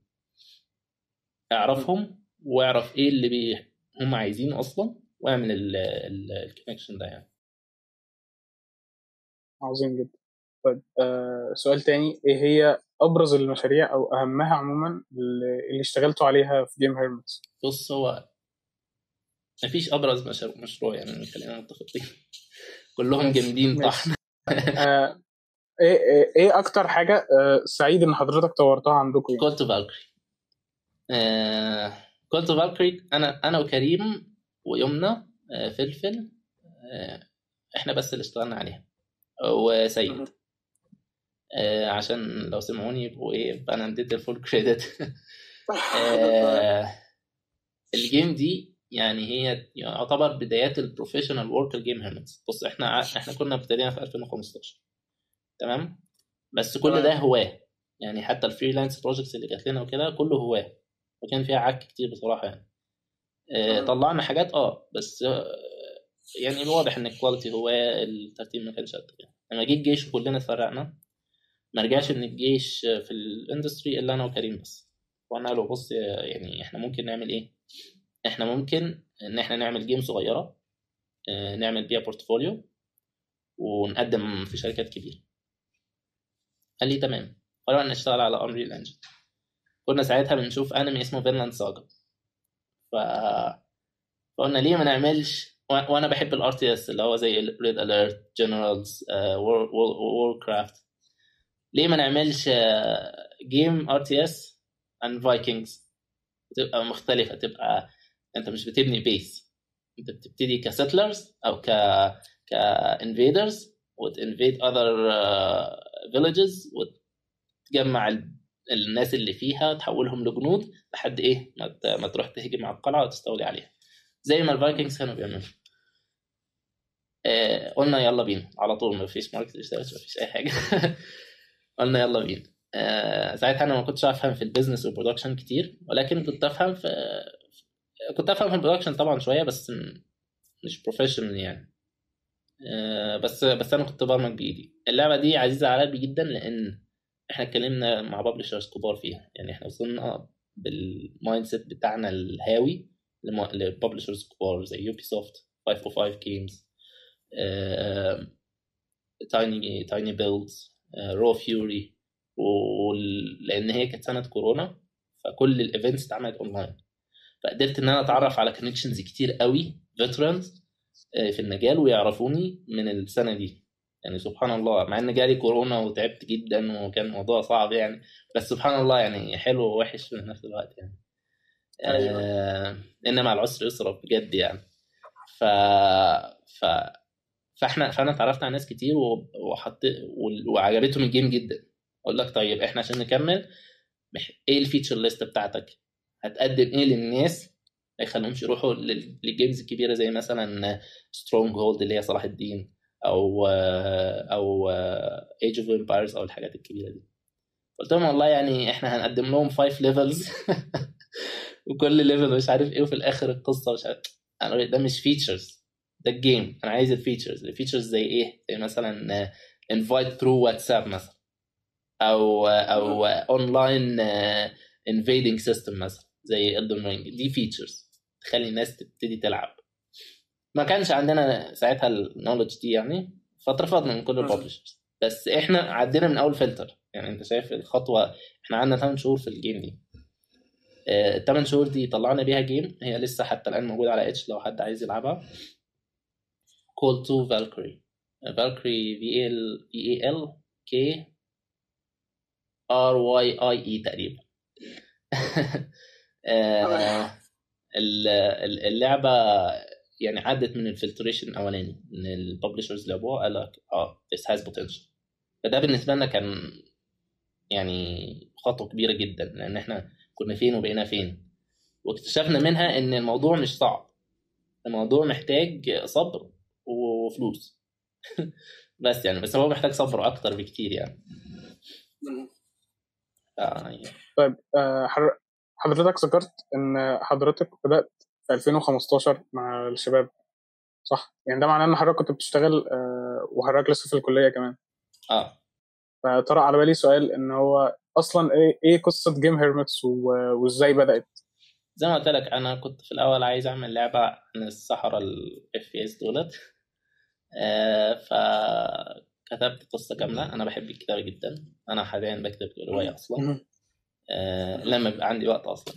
اعرفهم واعرف ايه اللي بي هم عايزينه اصلا واعمل الكونكشن ده يعني عظيم جدا طيب آه سؤال تاني ايه هي ابرز المشاريع او اهمها عموما اللي اشتغلتوا عليها في جيم هيرمتس بص هو مفيش ابرز مشروع يعني خلينا متفقين كلهم جامدين طحن آه ايه ايه ايه اكتر حاجه آه سعيد ان حضرتك طورتها عندكم كولت تو فالكري كولت تو فالكري انا انا وكريم ويمنى آه فلفل آه احنا بس اللي اشتغلنا عليها وسيد آه عشان لو سمعوني يبقوا ايه يبقى انا اديت الفول كريدت آه الجيم دي يعني هي يعتبر بدايات البروفيشنال وركر جيم هيرمتس بص احنا احنا كنا ابتدينا في 2015 تمام بس كل ده هواه يعني حتى الفريلانس بروجكتس اللي جات لنا وكده كله هواه وكان فيها عك كتير بصراحه يعني اه طلعنا حاجات اه بس آه يعني واضح ان الكواليتي هو الترتيب ما كانش قد كده لما جه الجيش وكلنا اتفرقنا ما رجعش من الجيش في الاندستري الا انا وكريم بس وانا له بص يعني احنا ممكن نعمل ايه احنا ممكن ان احنا نعمل جيم صغيره نعمل بيها بورتفوليو ونقدم في شركات كبيره قال لي تمام قررنا نشتغل على انريل انجن كنا ساعتها بنشوف انمي اسمه فينلاند ساجا ف فقلنا ليه ما نعملش وانا بحب الار تي اس اللي هو زي ريد اليرت جنرالز وور كرافت ليه ما نعملش جيم ار تي اس عن فايكنجز تبقى مختلفه تبقى انت مش بتبني بيس انت بتبتدي كسيتلرز او ك كانفيدرز وتنفيد اذر فيلجز وتجمع الناس اللي فيها تحولهم لجنود لحد ايه ما تروح تهجم على القلعه وتستولي عليها زي ما الفايكنجز كانوا بيعملوا آه قلنا يلا بينا على طول ما فيش ماركت ريسيرش ما فيش اي حاجه قلنا يلا بينا آه ساعتها انا ما كنتش افهم في البيزنس والبرودكشن كتير ولكن كنت افهم في كنت افهم في البرودكشن طبعا شويه بس مش بروفيشنال يعني آه بس بس انا كنت برمج بايدي اللعبه دي عزيزه على قلبي جدا لان احنا اتكلمنا مع بابلشرز كبار فيها يعني احنا وصلنا بالمايند سيت بتاعنا الهاوي لببلشرز كبار زي يوبي سوفت 505 جيمز تايني تايني بيلدز رو فيوري ولان هي كانت سنه كورونا فكل الايفنتس اتعملت اونلاين فقدرت ان انا اتعرف على كونكشنز كتير قوي فيترانز في المجال ويعرفوني من السنه دي يعني سبحان الله مع ان جالي كورونا وتعبت جدا وكان الموضوع صعب يعني بس سبحان الله يعني حلو ووحش في نفس الوقت يعني آه ان مع العسر يسرا بجد يعني ف ف فاحنا فانا اتعرفت على ناس كتير وحطيت وعجبتهم الجيم جدا اقول لك طيب احنا عشان نكمل ايه الفيتشر ليست بتاعتك هتقدم ايه للناس ما يخليهمش يروحوا للجيمز الكبيره زي مثلا سترونج هولد اللي هي صلاح الدين او او ايج اوف امبايرز او الحاجات الكبيره دي قلت لهم والله يعني احنا هنقدم لهم 5 ليفلز وكل ليفل مش عارف ايه وفي الاخر القصه مش عارف انا ده مش فيتشرز ده الجيم انا عايز الفيتشرز الفيتشرز زي ايه زي مثلا انفايت ثرو واتساب مثلا او او اونلاين انفيدنج سيستم مثلا زي الدن رينج دي فيتشرز تخلي الناس تبتدي تلعب ما كانش عندنا ساعتها النولج دي يعني فاترفضنا من كل الببلشرز بس احنا عدينا من اول فلتر يعني انت شايف الخطوه احنا قعدنا 8 شهور في الجيم دي الثمان شهور دي طلعنا بيها جيم هي لسه حتى الان موجوده على اتش لو حد عايز يلعبها كول تو فالكري فالكري في ال في اي ال كي ار واي اي اي تقريبا اللعبه يعني عدت من الفلتريشن الاولاني ان الببلشرز لعبوها قال لك اه this has potential فده بالنسبه لنا كان يعني خطوه كبيره جدا لان احنا كنا فين وبقينا فين واكتشفنا منها ان الموضوع مش صعب الموضوع محتاج صبر وفلوس بس يعني بس هو محتاج صبر اكتر بكتير يعني آه يعني. طيب آه حضرتك ذكرت ان حضرتك بدات في 2015 مع الشباب صح يعني ده معناه ان حضرتك كنت بتشتغل آه وحضرتك لسه في الكليه كمان اه فطرأ على بالي سؤال ان هو اصلا ايه ايه قصه جيم هيرمتس وازاي بدات زي ما قلت لك انا كنت في الاول عايز اعمل لعبه عن الصحراء الاف بي اس دولت آه فكتبت قصه كامله انا بحب الكتابه جدا انا حاليا بكتب روايه اصلا آه لما بيبقى عندي وقت اصلا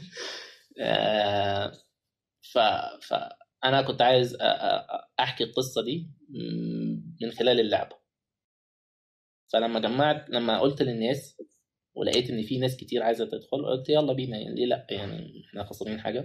آه ف فانا كنت عايز احكي القصه دي من خلال اللعبه فلما جمعت لما قلت للناس ولقيت ان في ناس كتير عايزه تدخل قلت يلا بينا يعني ليه لا يعني احنا خسرانين حاجه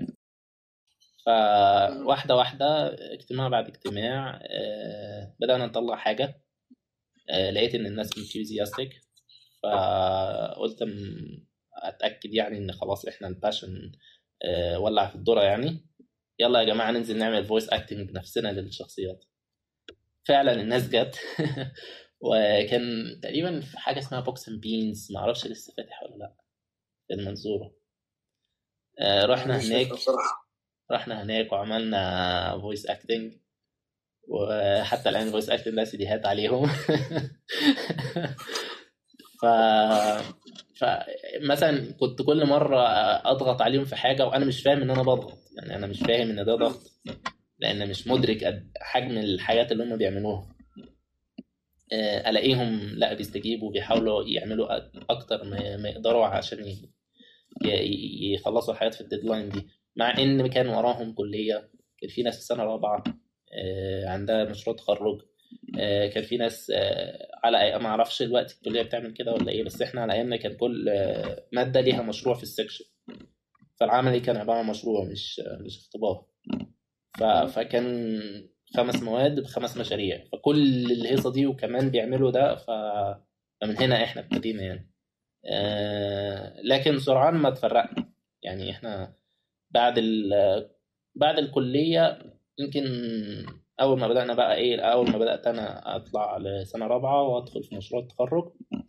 فواحده واحده اجتماع بعد اجتماع آه بدانا نطلع حاجه آه لقيت ان الناس انثوزياستيك فقلت اتاكد يعني ان خلاص احنا الباشن آه ولع في الذره يعني يلا يا جماعه ننزل نعمل فويس اكتنج بنفسنا للشخصيات فعلا الناس جت وكان تقريبا في حاجه اسمها بوكس اند بينز ما اعرفش لسه فاتح ولا لا في المنصوره آه رحنا هناك رحنا هناك وعملنا فويس اكتنج وحتى الان فويس اكتنج ده سيديهات عليهم ف فمثلا كنت كل مره اضغط عليهم في حاجه وانا مش فاهم ان انا بضغط يعني انا مش فاهم ان ده ضغط لان مش مدرك حجم الحاجات اللي هم بيعملوها الاقيهم لا بيستجيبوا بيحاولوا يعملوا اكتر ما يقدروا عشان يخلصوا الحاجات في الديدلاين دي مع ان كان وراهم كليه كان في ناس في سنه رابعه عندها مشروع تخرج كان في ناس على ما اعرفش دلوقتي الكليه بتعمل كده ولا ايه بس احنا على ايامنا كان كل ماده ليها مشروع في السكشن فالعملي كان عباره عن مشروع مش مش اختبار فكان خمس مواد بخمس مشاريع فكل الهيصه دي وكمان بيعملوا ده ف... فمن هنا احنا ابتدينا يعني آه لكن سرعان ما تفرقنا يعني احنا بعد ال... بعد الكليه يمكن اول ما بدانا بقى ايه اول ما بدات انا اطلع لسنه رابعه وادخل في مشروع التخرج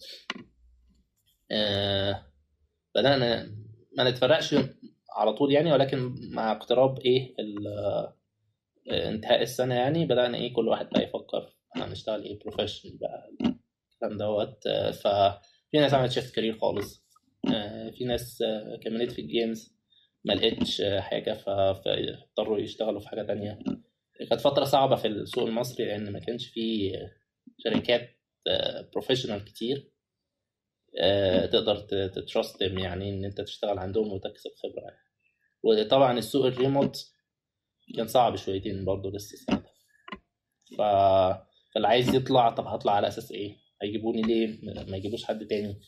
آه بدانا ما نتفرقش على طول يعني ولكن مع اقتراب ايه انتهاء السنة يعني بدأنا ايه كل واحد بقى يفكر هنشتغل ايه بروفيشنال بقى الكلام دوت ففي ناس عملت شيفت كارير خالص في ناس كملت في الجيمز ما لقيتش حاجة فاضطروا يشتغلوا في حاجة تانية كانت فترة صعبة في السوق المصري لأن ما كانش في شركات بروفيشنال كتير تقدر تترست يعني ان انت تشتغل عندهم وتكسب خبرة وطبعا السوق الريموت كان صعب شويتين برضه لسه ساعتها ف... فاللي عايز يطلع طب هطلع على اساس ايه هيجيبوني ليه ما يجيبوش حد تاني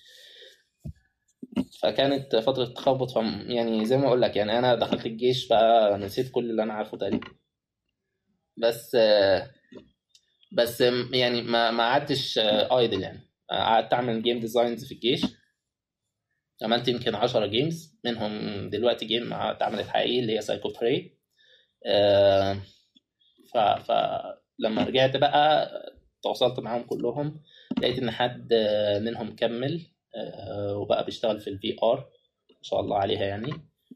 فكانت فترة تخبط ف... يعني زي ما اقول لك يعني انا دخلت الجيش بقى نسيت كل اللي انا عارفه تقريبا بس بس يعني ما ما قعدتش ايدل يعني قعدت اعمل جيم ديزاينز في الجيش عملت يمكن 10 جيمز منهم دلوقتي جيم اتعملت حقيقي اللي هي سايكو براي ف فلما رجعت بقى تواصلت معاهم كلهم لقيت ان حد منهم كمل آه، وبقى بيشتغل في الفي ار ما شاء الله عليها يعني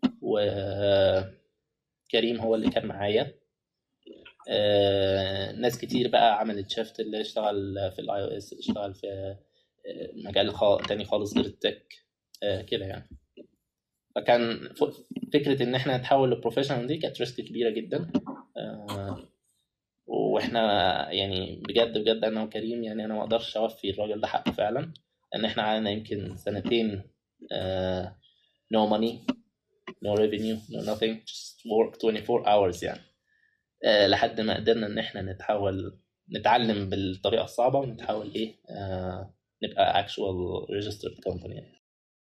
وكريم هو اللي كان معايا آه، ناس كتير بقى عملت شيفت اللي اشتغل في الاي او اس اللي اشتغل في آه، مجال تاني خالص غير التك كده يعني فكان فكره ان احنا نتحول لبروفيشنال دي كانت ريسك كبيره جدا واحنا يعني بجد بجد انا وكريم يعني انا ما اقدرش اوفي الراجل ده حقه فعلا ان احنا قعدنا يمكن سنتين uh, no money no revenue no nothing just work 24 hours يعني uh, لحد ما قدرنا ان احنا نتحول نتعلم بالطريقه الصعبه ونتحول ايه uh, نبقى actual registered company يعني.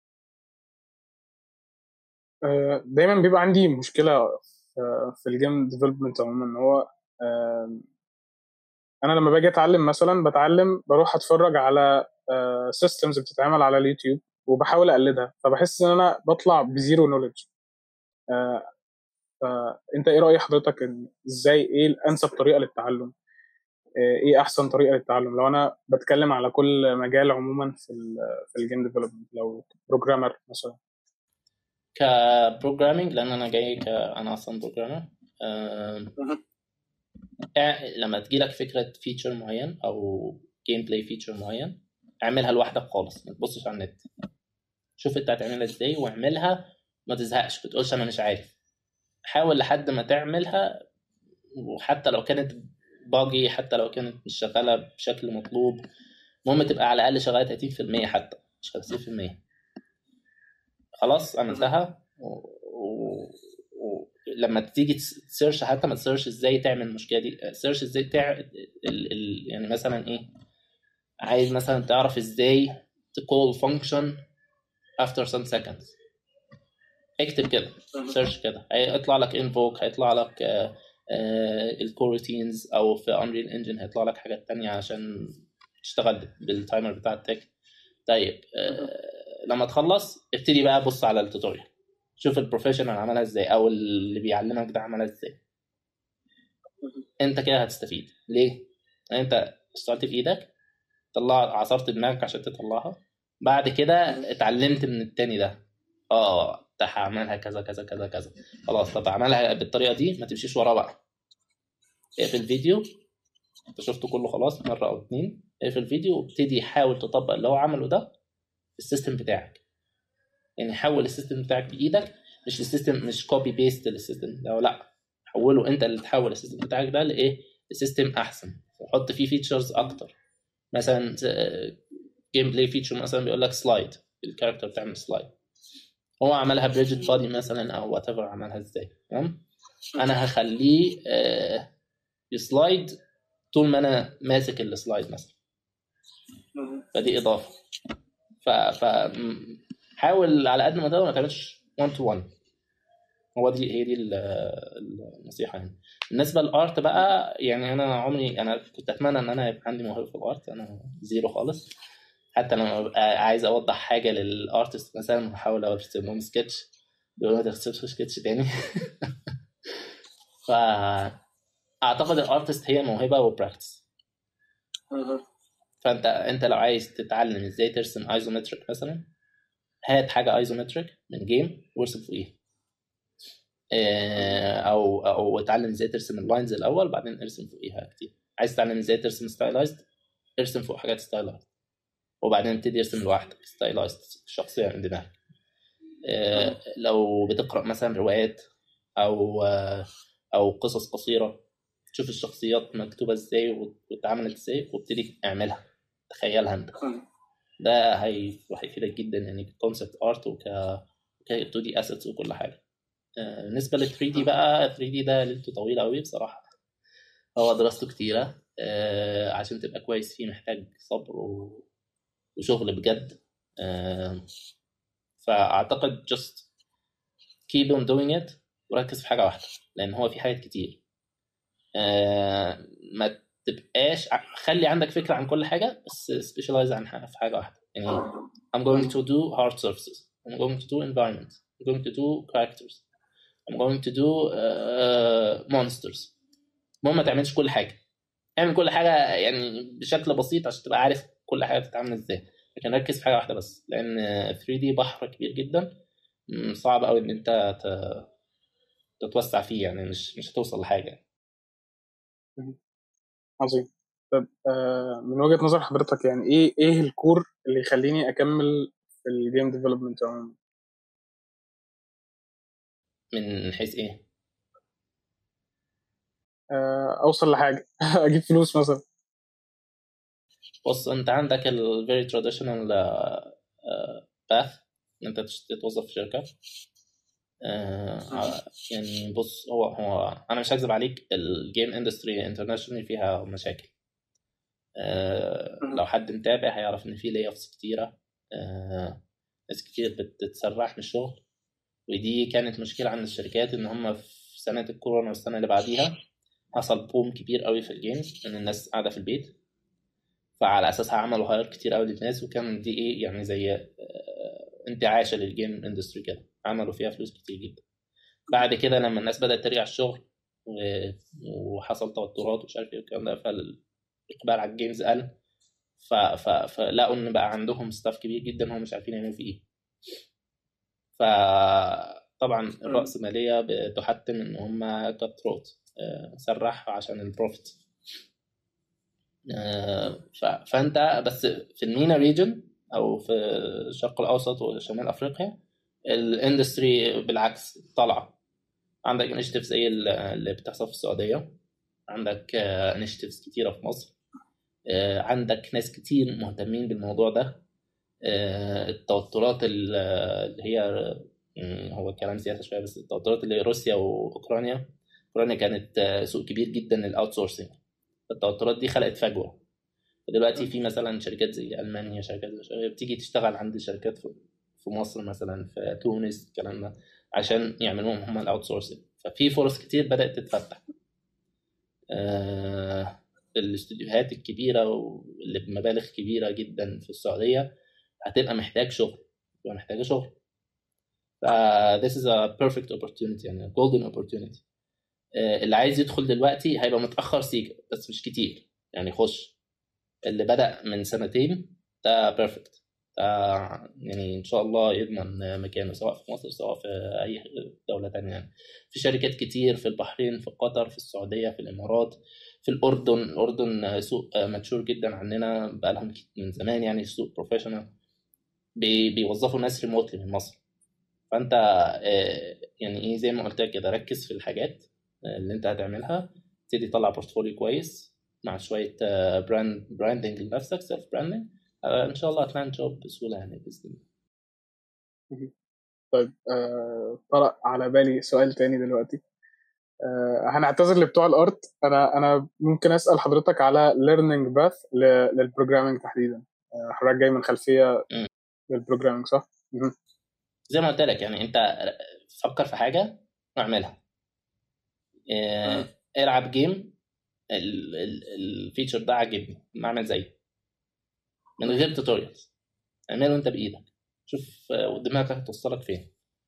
دايما بيبقى عندي مشكله في الجيم ديفلوبمنت عموما ان هو انا لما باجي اتعلم مثلا بتعلم بروح اتفرج على سيستمز بتتعمل على اليوتيوب وبحاول اقلدها فبحس ان انا بطلع بزيرو نولج فانت ايه راي حضرتك ان ازاي ايه الانسب طريقه للتعلم ايه احسن طريقه للتعلم لو انا بتكلم على كل مجال عموما في في الجيم ديفلوبمنت لو بروجرامر مثلا كبروجرامينج لان انا جاي ك انا اصلا بروجرامر لما تجيلك فكره فيتشر معين او جيم بلاي فيتشر معين اعملها لوحدك خالص ما تبصش على النت شوف انت هتعملها ازاي واعملها ما تزهقش ما تقولش انا مش عارف حاول لحد ما تعملها وحتى لو كانت باجي حتى لو كانت مش شغاله بشكل مطلوب المهم تبقى على الاقل شغاله 30% حتى مش 50% خلاص عملتها لما تيجي تسيرش حتى ما تسيرش ازاي تعمل المشكله دي سيرش ازاي تع... ال... ال... يعني مثلا ايه عايز مثلا تعرف ازاي تكول فانكشن after some seconds اكتب كده سيرش كده هيطلع لك انفوك هيطلع لك الكوروتينز او في انريل انجن هيطلع لك حاجات تانية عشان تشتغل بالتايمر بتاع التك طيب لما تخلص ابتدي بقى بص على التوتوريال شوف البروفيشنال عملها ازاي او اللي بيعلمك ده عملها ازاي انت كده هتستفيد ليه انت اشتغلت بايدك طلع عصرت دماغك عشان تطلعها بعد كده اتعلمت من التاني ده اه ده هعملها كذا كذا كذا كذا خلاص طب اعملها بالطريقه دي ما تمشيش وراه بقى اقفل الفيديو انت شفته كله خلاص مره او اتنين اقفل الفيديو وابتدي حاول تطبق اللي هو عمله ده في السيستم بتاعك يعني حول السيستم بتاعك بايدك مش السيستم مش كوبي بيست للسيستم ده لا حوله انت اللي تحول السيستم بتاعك ده لايه لسيستم احسن وحط فيه فيتشرز اكتر مثلا جيم بلاي فيتشر مثلا بيقول لك سلايد الكاركتر بتعمل سلايد هو عملها بريجيت بادي مثلا او وات ايفر عملها ازاي تمام انا هخليه يسلايد طول ما انا ماسك السلايد مثلا فدي اضافه ف, ف حاول على قد ما تقدر ما تعملش 1 تو 1 هو دي هي دي النصيحه يعني بالنسبه للارت بقى يعني انا عمري انا كنت اتمنى ان انا يبقى عندي موهبه في الارت انا زيرو خالص حتى لما ببقى عايز اوضح حاجه للارتست مثلا بحاول ارسم لهم سكتش بيقولوا ما ترسمش سكتش تاني ف اعتقد الارتست هي موهبه وبراكتس فانت انت لو عايز تتعلم ازاي ترسم ايزومتريك مثلا هات حاجه ايزومتريك من جيم وارسم فوقيها او او اتعلم ازاي ترسم اللاينز الاول بعدين ارسم فوقيها كتير عايز تتعلم ازاي ترسم ستايلايزد ارسم فوق حاجات ستايلايزد وبعدين ابتدي ارسم لوحدك ستايلايزد شخصيه من دماغك لو بتقرا مثلا روايات او او قصص قصيره تشوف الشخصيات مكتوبه ازاي واتعملت ازاي وابتدي اعملها تخيلها انت ده هيفيدك جدا يعني ككونسبت ارت وك ك 2 دي اسيتس وكل حاجه بالنسبه لل 3 دي بقى 3 دي ده ليلته طويله قوي بصراحه هو دراسته كتيره عشان تبقى كويس فيه محتاج صبر وشغل بجد فاعتقد just keep on doing it وركز في حاجه واحده لان هو في حاجات كتير ما تبقاش خلي عندك فكره عن كل حاجه بس سبيشالايز عن في حاجه واحده يعني I'm going to do hard surfaces I'm going to do environment I'm going to do characters I'm going to do uh, monsters المهم ما تعملش كل حاجه اعمل كل حاجه يعني بشكل بسيط عشان تبقى عارف كل حاجه بتتعمل ازاي لكن ركز في حاجه واحده بس لان 3 دي بحر كبير جدا صعب قوي ان انت تتوسع فيه يعني مش مش هتوصل لحاجه عظيم طب آه من وجهه نظر حضرتك يعني ايه ايه الكور اللي يخليني اكمل في الجيم ديفلوبمنت عموما من حيث ايه آه اوصل لحاجه اجيب فلوس مثلا بص انت عندك ال very traditional uh, path ان انت تتوظف في شركه uh, يعني بص هو هو انا مش هكذب عليك الجيم اندستري انترناشونال فيها مشاكل uh, لو حد متابع هيعرف ان في لي اوفس كتيره ناس كتير بتتسرح من الشغل ودي كانت مشكله عند الشركات ان هم في سنه الكورونا والسنه اللي بعديها حصل بوم كبير قوي في الجيم ان الناس قاعده في البيت فعلى اساسها عملوا هاير كتير قوي للناس وكان دي ايه يعني زي انتعاشه للجيم اندستري كده عملوا فيها فلوس كتير جدا بعد كده لما الناس بدات ترجع الشغل وحصل توترات ومش عارف ايه والكلام ده فالاقبال على الجيمز قل فلقوا ان بقى عندهم ستاف كبير جدا هم مش عارفين يعملوا فيه ايه فطبعا الرأسمالية بتحتم ان هم كات روت سرح عشان البروفيت فانت بس في المينا ريجن او في الشرق الاوسط وشمال افريقيا الاندستري بالعكس طالعه عندك انشيتيفز زي اللي بتحصل في السعوديه عندك انشيتيفز كتيره في مصر عندك ناس كتير مهتمين بالموضوع ده التوترات اللي هي هو كلام سياسي شويه بس التوترات اللي روسيا واوكرانيا اوكرانيا كانت سوق كبير جدا للاوت سورسنج التوترات دي خلقت فجوه دلوقتي في مثلا شركات زي المانيا شركات زي بتيجي تشتغل عند شركات في مصر مثلا في تونس الكلام ده عشان يعملوهم هم الاوت سورسنج ففي فرص كتير بدات تتفتح آه الاستوديوهات الكبيره واللي بمبالغ كبيره جدا في السعوديه هتبقى محتاج شغل هتبقى محتاجه شغل ف this is a perfect opportunity يعني golden opportunity اللي عايز يدخل دلوقتي هيبقى متاخر سيكا بس مش كتير يعني خش اللي بدا من سنتين ده بيرفكت ده يعني ان شاء الله يضمن مكانه سواء في مصر سواء في اي دوله تانية يعني في شركات كتير في البحرين في قطر في السعوديه في الامارات في الاردن الاردن سوق مشهور جدا عننا بقالهم من زمان يعني سوق بروفيشنال بيوظفوا ناس ريموتلي من مصر فانت يعني ايه زي ما قلت لك كده ركز في الحاجات اللي انت هتعملها تبتدي تطلع بورتفوليو كويس مع شويه براند براندنج لنفسك سيلف براندنج ان شاء الله هتلاقي جوب بسهوله يعني باذن الله طيب آه طرق على بالي سؤال تاني دلوقتي آه هنعتذر لبتوع الارت انا انا ممكن اسال حضرتك على ليرنينج باث للبروجرامينج تحديدا آه حضرتك جاي من خلفيه للبروجرامينج صح؟ م- زي ما قلت لك يعني انت فكر في حاجه واعملها العب جيم الفيتشر ده عاجبني اعمل زيه من غير توتوريالز اعمله انت بايدك شوف دماغك هتوصلك فين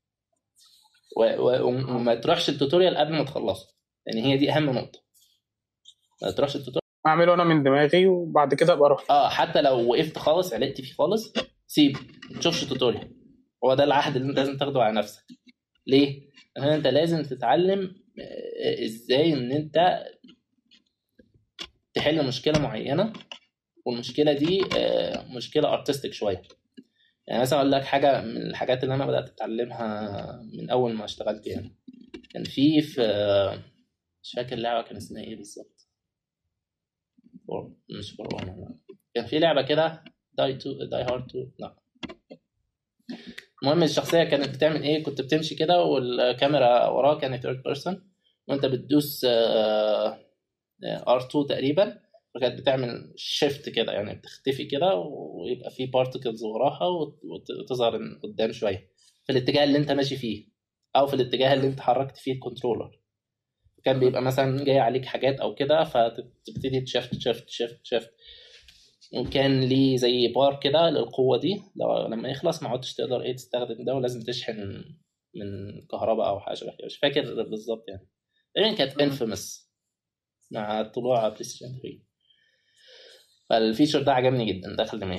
وما تروحش التوتوريال قبل ما تخلصه يعني هي دي اهم نقطه ما تروحش التوتوريال اعمله انا من دماغي وبعد كده ابقى اروح اه حتى لو وقفت خالص علقت فيه خالص سيب ما تشوفش توتوريال هو ده العهد اللي انت لازم تاخده على نفسك ليه؟ لان انت لازم تتعلم ازاي ان انت تحل مشكله معينه والمشكله دي مشكله ارتستيك شويه يعني مثلا اقول لك حاجه من الحاجات اللي انا بدات اتعلمها من اول ما اشتغلت يعني كان في في مش فاكر اللعبه كان اسمها ايه بالظبط مش فور كان في لعبه كده داي تو داي هارد تو لا المهم الشخصيه كانت بتعمل ايه كنت بتمشي كده والكاميرا وراه كانت ثيرد بيرسون وانت بتدوس ار 2 تقريبا فكانت بتعمل شيفت كده يعني بتختفي كده ويبقى في بارتكلز وراها وتظهر قدام شويه في الاتجاه اللي انت ماشي فيه او في الاتجاه اللي انت حركت فيه الكنترولر كان بيبقى مثلا جاي عليك حاجات او كده فتبتدي تشفت تشفت تشفت تشفت وكان ليه زي بار كده للقوه دي لو لما يخلص ما عدتش تقدر ايه تستخدم ده ولازم تشحن من كهرباء او حاجه شبه كده مش فاكر بالظبط يعني تقريبا كانت انفيمس مع طلوع بلاي ستيشن 3 فالفيتشر ده عجبني جدا دخل دماغي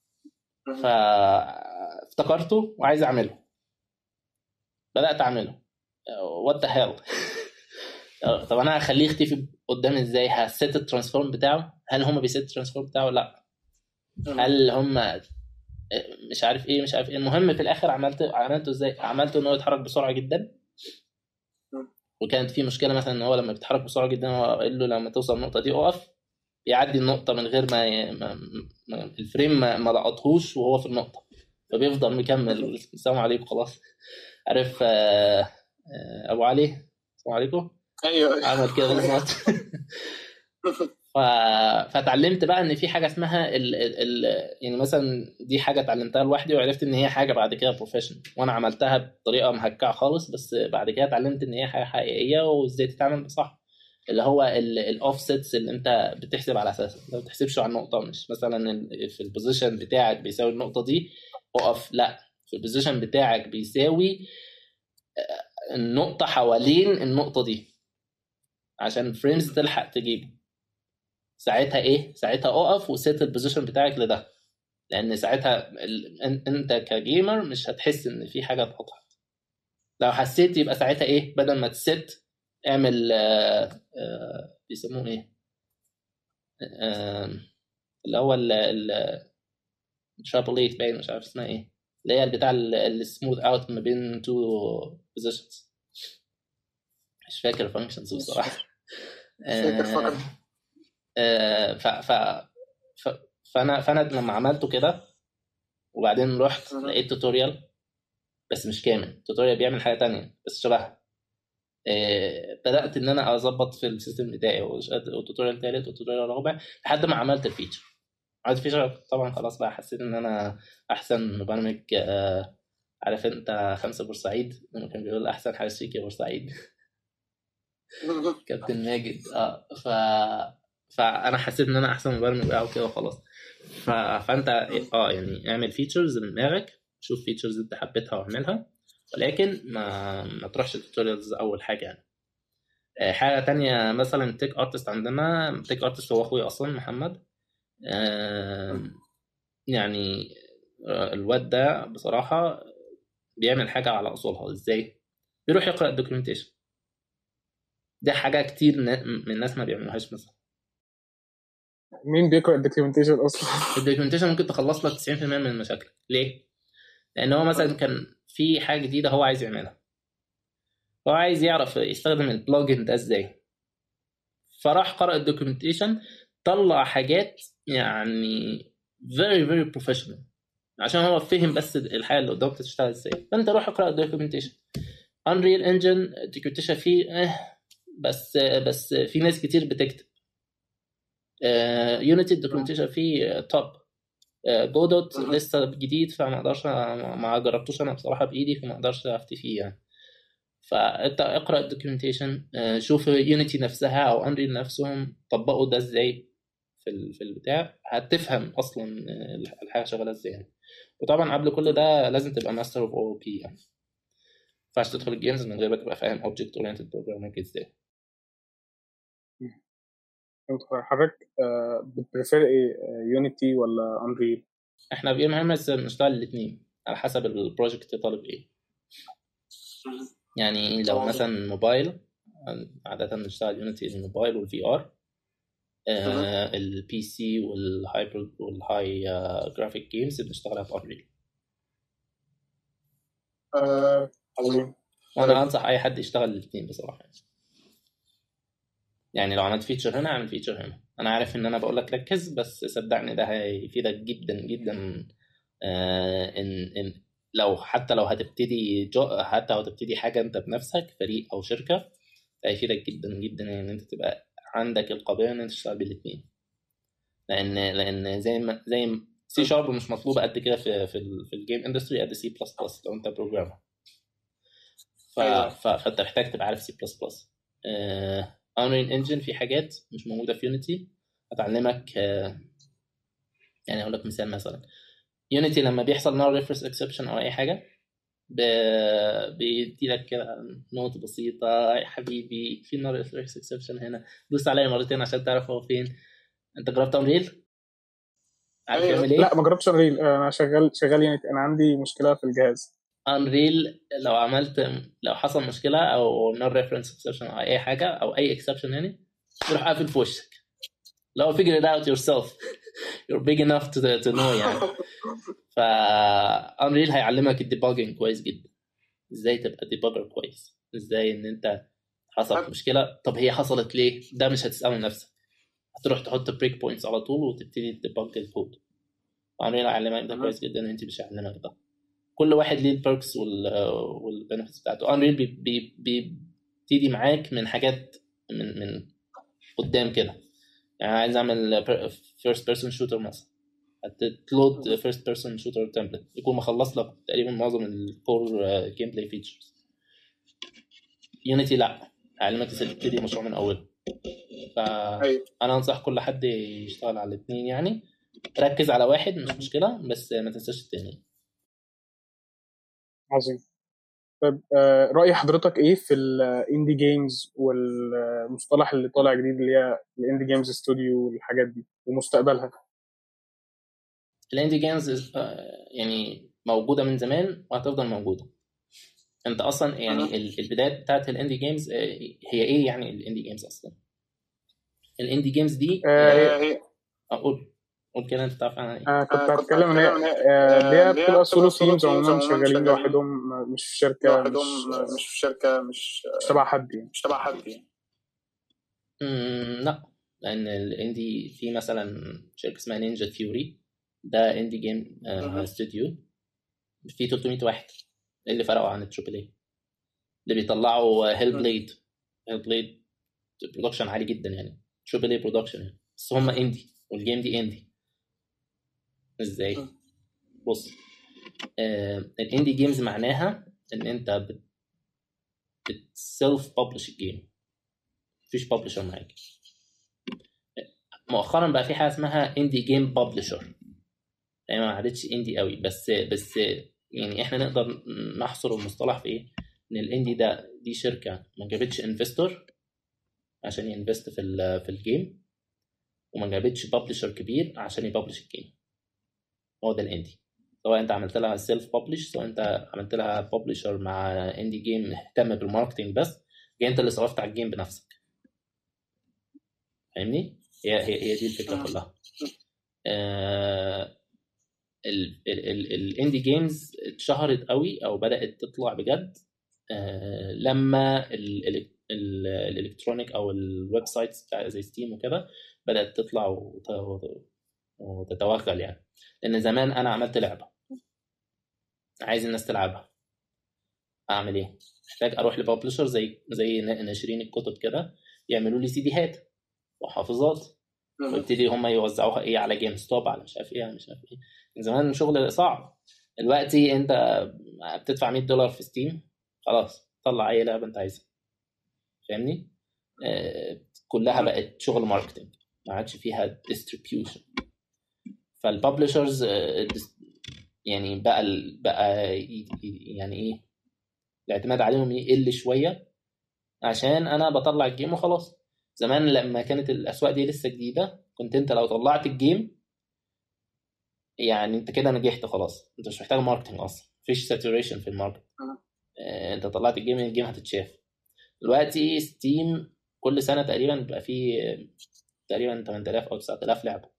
فافتكرته وعايز اعمله بدات اعمله وات ذا هيل طب انا هخليه يختفي قدامي ازاي هسيت الترانسفورم بتاعه هل هم بيسيت الترانسفورم بتاعه لا هل هم مش عارف ايه مش عارف ايه المهم في الاخر عملت عملته ازاي عملته ان هو يتحرك بسرعه جدا وكانت في مشكله مثلا ان هو لما بيتحرك بسرعه جدا هو قال له لما توصل النقطه دي اقف يعدي النقطه من غير ما, ي... ما... ما الفريم ما, ما لقطهوش وهو في النقطه فبيفضل مكمل السلام عليكم خلاص عارف آه... آه... ابو علي السلام عليكم ايوه عمل كده بالظبط ف... فتعلمت بقى ان في حاجه اسمها ال... ال... يعني مثلا دي حاجه اتعلمتها لوحدي وعرفت ان هي حاجه بعد كده بروفيشنال وانا عملتها بطريقه مهكعه خالص بس بعد كده اتعلمت ان هي حاجه حقيقيه وازاي تتعمل صح اللي هو الاوفسيتس اللي انت بتحسب على اساسه ما بتحسبش على النقطه مش مثلا في البوزيشن بتاعك بيساوي النقطه دي اقف لا في البوزيشن بتاعك بيساوي النقطه حوالين النقطه دي عشان فريمز تلحق تجيبه ساعتها ايه ساعتها اقف وسيت البوزيشن بتاعك لده لان ساعتها ال... انت كجيمر مش هتحس ان في حاجه اتقطعت لو حسيت يبقى ساعتها ايه بدل ما تست اعمل آه آه بيسموه ايه آه اللي هو الترابليت باين مش عارف اسمها ايه اللي هي بتاع السموث اوت ما بين تو بوزيشنز مش فاكر فانكشنز بصراحه مش فاكر فقط ف ف ف فانا فانا لما عملته كده وبعدين رحت لقيت توتوريال بس مش كامل توتوريال بيعمل حاجه تانية بس شبهها بدات ان انا اظبط في السيستم بتاعي وتوتوريال ثالث وتوتوريال رابع لحد ما عملت الفيتشر عملت الفيتشر طبعا خلاص بقى حسيت ان انا احسن مبرمج عارف انت خمسه بورسعيد لما كان بيقول احسن حارس فيك يا بورسعيد كابتن ماجد اه ف فانا حسيت ان انا احسن مبرمج بقى وكده وخلاص ف... فانت اه يعني اعمل فيتشرز من دماغك شوف فيتشرز انت حبيتها واعملها ولكن ما ما تروحش توتوريالز اول حاجه يعني حاجه تانية مثلا تيك ارتست عندنا تيك ارتست هو اخويا اصلا محمد يعني الواد ده بصراحه بيعمل حاجه على اصولها ازاي بيروح يقرا الدوكيومنتيشن دي حاجه كتير من الناس ما بيعملوهاش مثلا مين بيقرا الدوكيومنتيشن اصلا؟ الدوكيومنتيشن ممكن تخلص لك 90% من المشاكل ليه؟ لان هو مثلا كان في حاجه جديده هو عايز يعملها هو عايز يعرف يستخدم البلجن ده ازاي فراح قرأ الدوكيومنتيشن طلع حاجات يعني very very professional عشان هو فهم بس الحاجه اللي قدامك تشتغل ازاي فانت روح اقرا الدوكيومنتيشن انريل انجن الدوكيومنتيشن فيه اه بس بس في ناس كتير بتكتب يونيتي الدوكيومنتيشن فيه توب جودوت لسه جديد فما اقدرش ما جربتوش انا بصراحه بايدي فما اقدرش افتي فيه يعني فانت اقرا الدوكيومنتيشن شوف يونيتي نفسها او انريل نفسهم طبقوا ده ازاي في في البتاع هتفهم اصلا الحاجه شغاله ازاي وطبعا قبل كل ده لازم تبقى ماستر اوف او بي يعني ما ينفعش تدخل الجيمز من غير ما تبقى فاهم اوبجكت اورينتد بروجرامينج ازاي حضرتك بتبريفير ايه يونيتي ولا انريل؟ احنا في ام ام اس بنشتغل الاثنين على حسب البروجكت طالب ايه يعني لو مثلا موبايل عادة بنشتغل يونيتي الموبايل والفي ار البي سي والهايبر والهاي جرافيك جيمز بنشتغلها في انريل وانا انصح اي حد يشتغل الاثنين بصراحه يعني. يعني لو عملت فيتشر هنا اعمل فيتشر هنا انا عارف ان انا بقول لك ركز بس صدقني ده هيفيدك جدا جدا آه ان ان لو حتى لو هتبتدي جو حتى لو هتبتدي حاجه انت بنفسك فريق او شركه هيفيدك جدا جدا ان يعني انت تبقى عندك القابليه ان انت تشتغل بالاثنين لان لان زي ما زي سي شارب مش مطلوبه قد كده في في, في الجيم اندستري قد سي بلس بلس لو انت بروجرامر ف... ف... فانت محتاج تبقى عارف سي بلس بلس انريل انجن في حاجات مش موجوده في يونيتي هتعلمك آه، يعني اقول لك مثال مثلا يونيتي لما بيحصل نوع ريفرنس اكسبشن او اي حاجه بيدي لك كده نوت بسيطه يا حبيبي في نوع ريفرنس اكسبشن هنا دوس عليا مرتين عشان تعرف هو فين انت جربت انريل؟ عارف أيوة. يعمل ايه؟ لا ما جربتش انريل انا شغال شغال يونيتي انا عندي مشكله في الجهاز انريل لو عملت لو حصل مشكله او نون ريفرنس اكسبشن او اي حاجه او اي اكسبشن يعني تروح قافل في وشك لو figure it out yourself you're big enough to, to know يعني ف انريل هيعلمك الديباجنج كويس جدا ازاي تبقى ديباجر كويس ازاي ان انت حصلت مشكله طب هي حصلت ليه ده مش هتساله نفسك هتروح تحط بريك بوينتس على طول وتبتدي تديباج الكود انريل هيعلمك ده كويس جدا ان انت مش هيعلمك ده كل واحد ليه البيركس والبنفيتس بتاعته انريل بيبتدي معاك من حاجات من من قدام كده يعني عايز اعمل فيرست بيرسون شوتر مثلا هتلود فيرست بيرسون شوتر تمبلت يكون مخلص لك تقريبا معظم الكور جيم بلاي فيتشرز يونيتي لا هيعلمك تبتدي مشروع من اوله أيوة. فانا انصح كل حد يشتغل على الاثنين يعني ركز على واحد مش مشكله بس ما تنساش التاني عظيم طيب آه، رأي حضرتك ايه في الاندي جيمز والمصطلح اللي طالع جديد اللي هي الاندي جيمز ستوديو والحاجات دي ومستقبلها الاندي جيمز يعني موجوده من زمان وهتفضل موجوده انت اصلا يعني ال- البدايه بتاعت الاندي جيمز هي ايه يعني الاندي جيمز اصلا الاندي جيمز دي آه، هي اقول قول كده انت تعرف عنها ايه آه كنت هتكلم ان هي آه، اللي هي بتبقى سولو تيمز عموما شغالين لوحدهم مش في شركه مش مش في شركه مش مش تبع حد يعني مش تبع حد يعني مم، لا لان الاندي في مثلا شركه اسمها نينجا ثيوري ده اندي جيم مهم. استوديو في 300 واحد إيه اللي فرقوا عن التريبل اي اللي بيطلعوا هيل مم. بليد هيل بليد برودكشن عالي جدا يعني تريبل اي برودكشن يعني بس هم اندي والجيم دي اندي ازاي؟ مم. بص آه الاندي جيمز معناها ان انت بت بتسيلف ببلش الجيم مفيش ببلشر معاك مؤخرا بقى في حاجه اسمها اندي جيم ببلشر يعني ما عادتش اندي قوي بس بس يعني احنا نقدر نحصر المصطلح في ايه ان الاندي ده دي شركه ما جابتش انفستور عشان ينفست في ال- في الجيم وما جابتش ببلشر كبير عشان يببلش الجيم هو ده الاندي سواء انت عملت لها سيلف ببلش سواء انت عملت لها ببلشر مع اندي جيم اهتم بالماركتنج بس جاي انت اللي صرفت على الجيم بنفسك فاهمني هي هي هي دي الفكره كلها آه الاندي جيمز اتشهرت قوي او بدات تطلع بجد آه لما ال- ال- ال- الالكترونيك او الويب سايتس بتاع زي ستيم وكده بدات تطلع وت- وت- وتتوغل يعني لان زمان انا عملت لعبه عايز الناس تلعبها اعمل ايه محتاج اروح لببلشر زي زي ناشرين الكتب كده يعملوا لي سيديهات وحافظات مهم. ويبتدي هم يوزعوها ايه على جيم ستوب على مش عارف ايه على مش عارف ايه من زمان شغل صعب دلوقتي انت بتدفع 100 دولار في ستيم خلاص طلع اي لعبه انت عايزها فاهمني آه كلها بقت شغل ماركتنج ما عادش فيها ديستريبيوشن فالببلشرز يعني بقى ال- بقى ي- ي- يعني ايه الاعتماد عليهم يقل شويه عشان انا بطلع الجيم وخلاص زمان لما كانت الاسواق دي لسه جديده كنت انت لو طلعت الجيم يعني انت كده نجحت خلاص انت مش محتاج ماركتنج اصلا مفيش ساتوريشن في الماركت مم. آه، انت طلعت الجيم الجيم هتتشاف دلوقتي ستيم كل سنه تقريبا بيبقى فيه آه، تقريبا 8000 او 9000 لعبه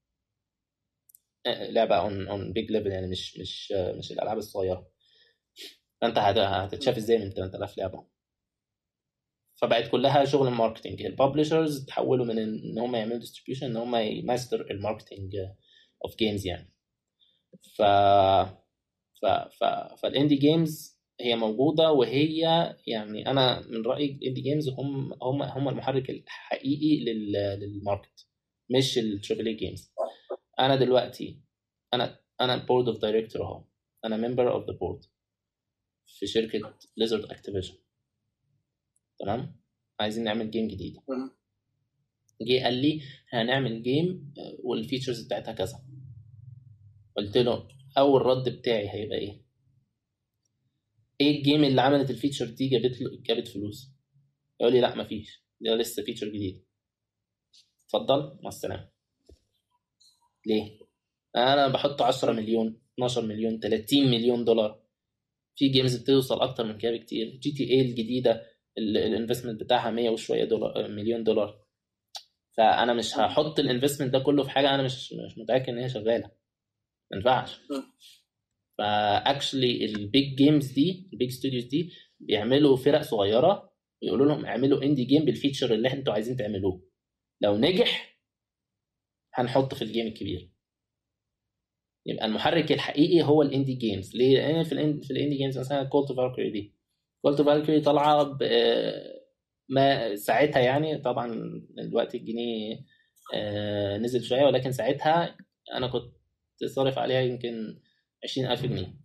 آه، لعبه اون اون بيج ليفل يعني مش مش آه، مش الالعاب الصغيره فانت هت- هتتشاف ازاي من 8000 لعبه فبقت كلها شغل ماركتنج الببلشرز تحولوا من ان هم يعملوا ديستريبيوشن ان هم يماستر الماركتنج اوف جيمز يعني ف ف ف فالاندي جيمز هي موجوده وهي يعني انا من رايي الاندي جيمز هم هم هم المحرك الحقيقي لل للماركت مش التريبل اي جيمز انا دلوقتي انا انا بورد اوف دايركتور اهو انا ممبر اوف ذا بورد في شركه ليزرد اكتيفيجن تمام عايزين نعمل جيم جديده مم. جه قال لي هنعمل جيم آه، والفيتشرز بتاعتها كذا قلت له اول رد بتاعي هيبقى ايه ايه الجيم اللي عملت الفيتشر دي جابت له جابت فلوس يقول لي لا مفيش ده لسه فيتشر جديد اتفضل مع السلامه ليه انا بحط 10 مليون 12 مليون 30 مليون دولار في جيمز بتوصل اكتر من كده بكتير جي تي اي الجديده الانفستمنت بتاعها 100 وشويه دولار مليون دولار فانا مش هحط الانفستمنت ده كله في حاجه انا مش مش متاكد ان هي شغاله ما ينفعش مم. فاكشلي البيج جيمز دي البيج ستوديوز دي بيعملوا فرق صغيره ويقولوا لهم اعملوا اندي جيم بالفيتشر اللي انتوا عايزين تعملوه لو نجح هنحط في الجيم الكبير يبقى المحرك الحقيقي هو الاندي جيمز ليه؟ لان في الاندي في الاندي جيمز مثلا كولت فالكري دي كولت فالكري طالعه ب ما ساعتها يعني طبعا دلوقتي الجنيه آه، نزل شويه ولكن ساعتها انا كنت صارف عليها يمكن 20000 جنيه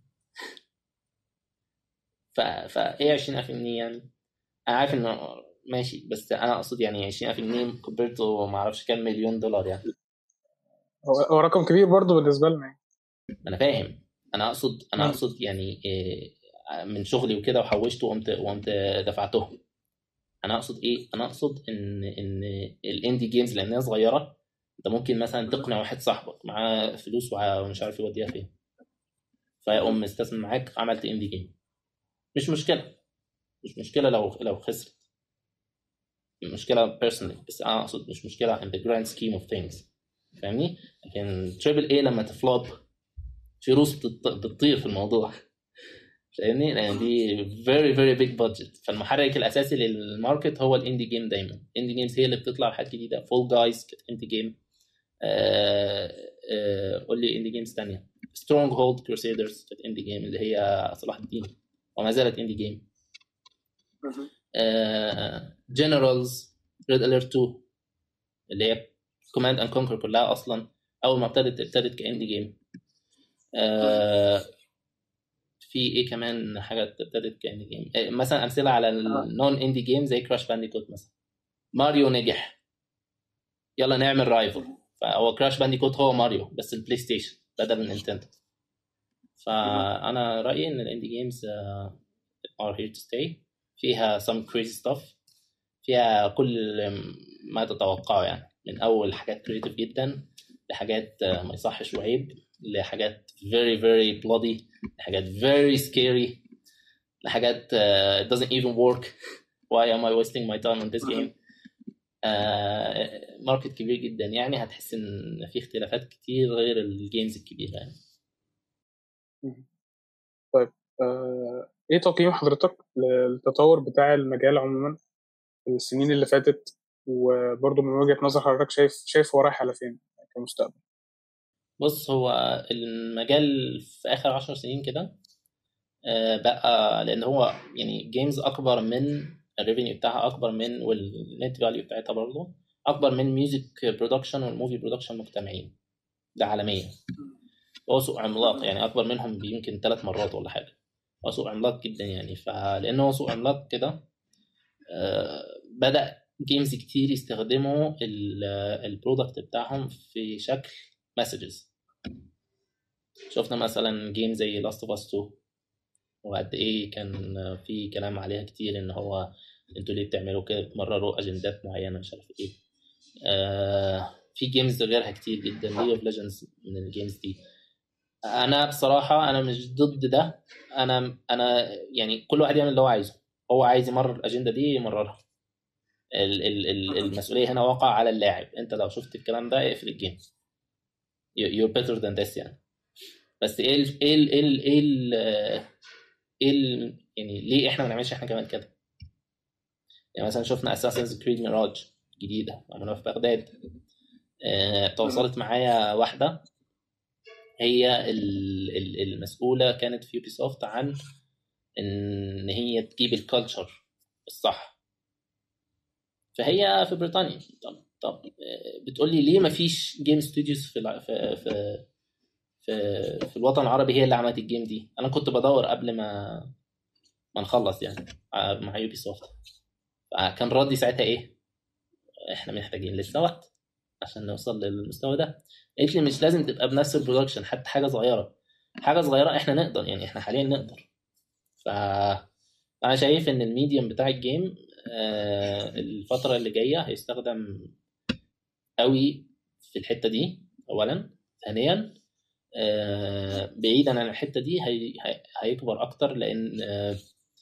ف فايه 20000 جنيه يعني؟ انا عارف انه ماشي بس انا اقصد يعني 20000 جنيه كومبيرتو ما اعرفش كام مليون دولار يعني هو هو رقم كبير برضه بالنسبه لنا يعني. ما انا فاهم انا اقصد انا مم. اقصد يعني إيه، من شغلي وكده وحوشت وقمت وقمت دفعتهم انا اقصد ايه انا اقصد ان ان الاندي جيمز لانها صغيره انت ممكن مثلا تقنع واحد صاحبك معاه فلوس وع- ومش عارف يوديها فين فيقوم مستثمر معاك عملت اندي جيم مش مشكله مش مشكله لو لو خسرت مشكله personally بس انا اقصد مش مشكله in the grand scheme of things فاهمني لكن تريبل اي لما تفلوب في روس بتط- بتطير في الموضوع فاهمني لان دي very very big budget فالمحرك الاساسي للماركت هو الاندي جيم دايما الاندي جيمز هي اللي بتطلع بحاجات جديده فول جايز كانت اندي جيم قول لي اندي جيمز ثانيه سترونج هولد كروسيدرز كانت اندي جيم اللي هي صلاح الدين وما زالت اندي جيم مهم. جنرالز ريد اليرت 2 اللي هي كوماند اند كونكر كلها اصلا اول ما ابتدت ابتدت كاندي جيم آه، في ايه كمان حاجات ابتدت كاندي جيم آه، مثلا امثله على النون اندي جيم زي كراش بانديكوت مثلا ماريو نجح يلا نعمل رايفل فهو كراش بانديكوت هو ماريو بس البلاي ستيشن بدل النينتندو فانا رايي ان الاندي جيمز are here to stay فيها some crazy stuff فيها كل ما تتوقعه يعني من اول حاجات كريتيف جدا لحاجات آه، ما يصحش وعيب لحاجات very very bloody لحاجات very scary لحاجات uh, it doesn't even work why am I wasting my time on this game ماركت كبير جدا يعني هتحس ان في اختلافات كتير غير الجيمز الكبيره يعني آه، ايه تقييم حضرتك للتطور بتاع المجال عموما في السنين اللي فاتت وبرضه من وجهة نظر حضرتك شايف شايف هو رايح على فين كمستقبل بص هو المجال في اخر عشر سنين كده آه، بقى لان هو يعني جيمز اكبر من الريفينيو بتاعها اكبر من والنت فاليو بتاعتها برضه اكبر من ميوزك برودكشن والموفي برودكشن مجتمعين ده عالميا هو سوق عملاق يعني اكبر منهم بيمكن ثلاث مرات ولا حاجه هو سوق عملاق جدا يعني فلان هو سوق عملاق كده آه، بدا جيمز كتير يستخدموا البرودكت بتاعهم في شكل مسجز شفنا مثلا جيم زي لاست اوف اس 2 وقد ايه كان في كلام عليها كتير ان هو انتوا ليه بتعملوا كده بتمرروا اجندات معينه مش عارف ايه آه في جيمز غيرها كتير جدا ليج اوف ليجندز من الجيمز دي انا بصراحه انا مش ضد ده انا انا يعني كل واحد يعمل اللي هو عايزه هو عايز يمرر الاجنده دي يمررها ال- ال- ال- المسؤوليه هنا واقع على اللاعب انت لو شفت الكلام ده اقفل الجيم You- you're better than this يعني بس ايه ال ايه ال ايه ال ايه ال ايه ال يعني ليه احنا ما نعملش احنا كمان كده يعني مثلا شفنا اساسنز كريد ميراج جديده معموله في بغداد آه، تواصلت معايا واحده هي ال- ال- المسؤوله كانت في يوبي سوفت عن ان هي تجيب الكالتشر الصح فهي في بريطانيا طب طب آه، بتقول لي ليه ما فيش جيم ستوديوز في الع- في في في, في الوطن العربي هي اللي عملت الجيم دي انا كنت بدور قبل ما ما نخلص يعني ع- مع يوبي سوفت فكان ردي ساعتها ايه احنا محتاجين لسه وقت عشان نوصل للمستوى ده قالت لي مش لازم تبقى بنفس البرودكشن حتى حاجه صغيره حاجه صغيره احنا نقدر يعني احنا حاليا نقدر ف انا شايف ان الميديوم بتاع الجيم آه، الفتره اللي جايه هيستخدم قوي في الحته دي اولا ثانيا آه، بعيدا عن الحته دي هي هي- هيكبر اكتر لان آه،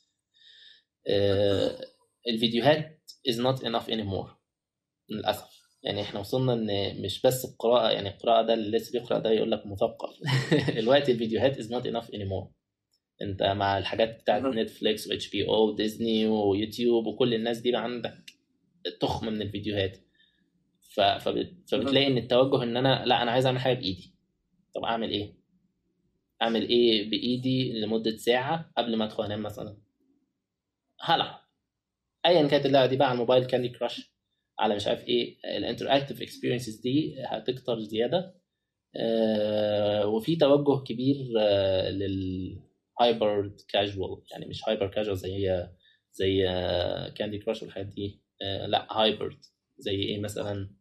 آه، الفيديوهات is not enough anymore للاسف يعني احنا وصلنا ان مش بس القراءه يعني القراءه ده اللي لسه بيقرا ده يقول لك مثقف الوقت الفيديوهات is not enough anymore انت مع الحاجات بتاعت مهم. نتفليكس واتش بي او وديزني ويوتيوب وكل الناس دي بقى عندك تخم من الفيديوهات ف... فبت... فبتلاقي ان التوجه ان انا لا انا عايز اعمل حاجه بايدي طب اعمل ايه اعمل ايه بايدي لمده ساعه قبل ما ادخل انام مثلا هلعب ايا كانت اللعبه دي بقى على الموبايل كاندي كراش على مش عارف ايه الانتراكتيف اكسبيرينسز دي هتكتر زياده آه، وفي توجه كبير آه، للهايبر كاجوال يعني مش هايبر كاجوال زي زي كاندي كراش والحاجات دي آه، لا هايبرد زي ايه مثلا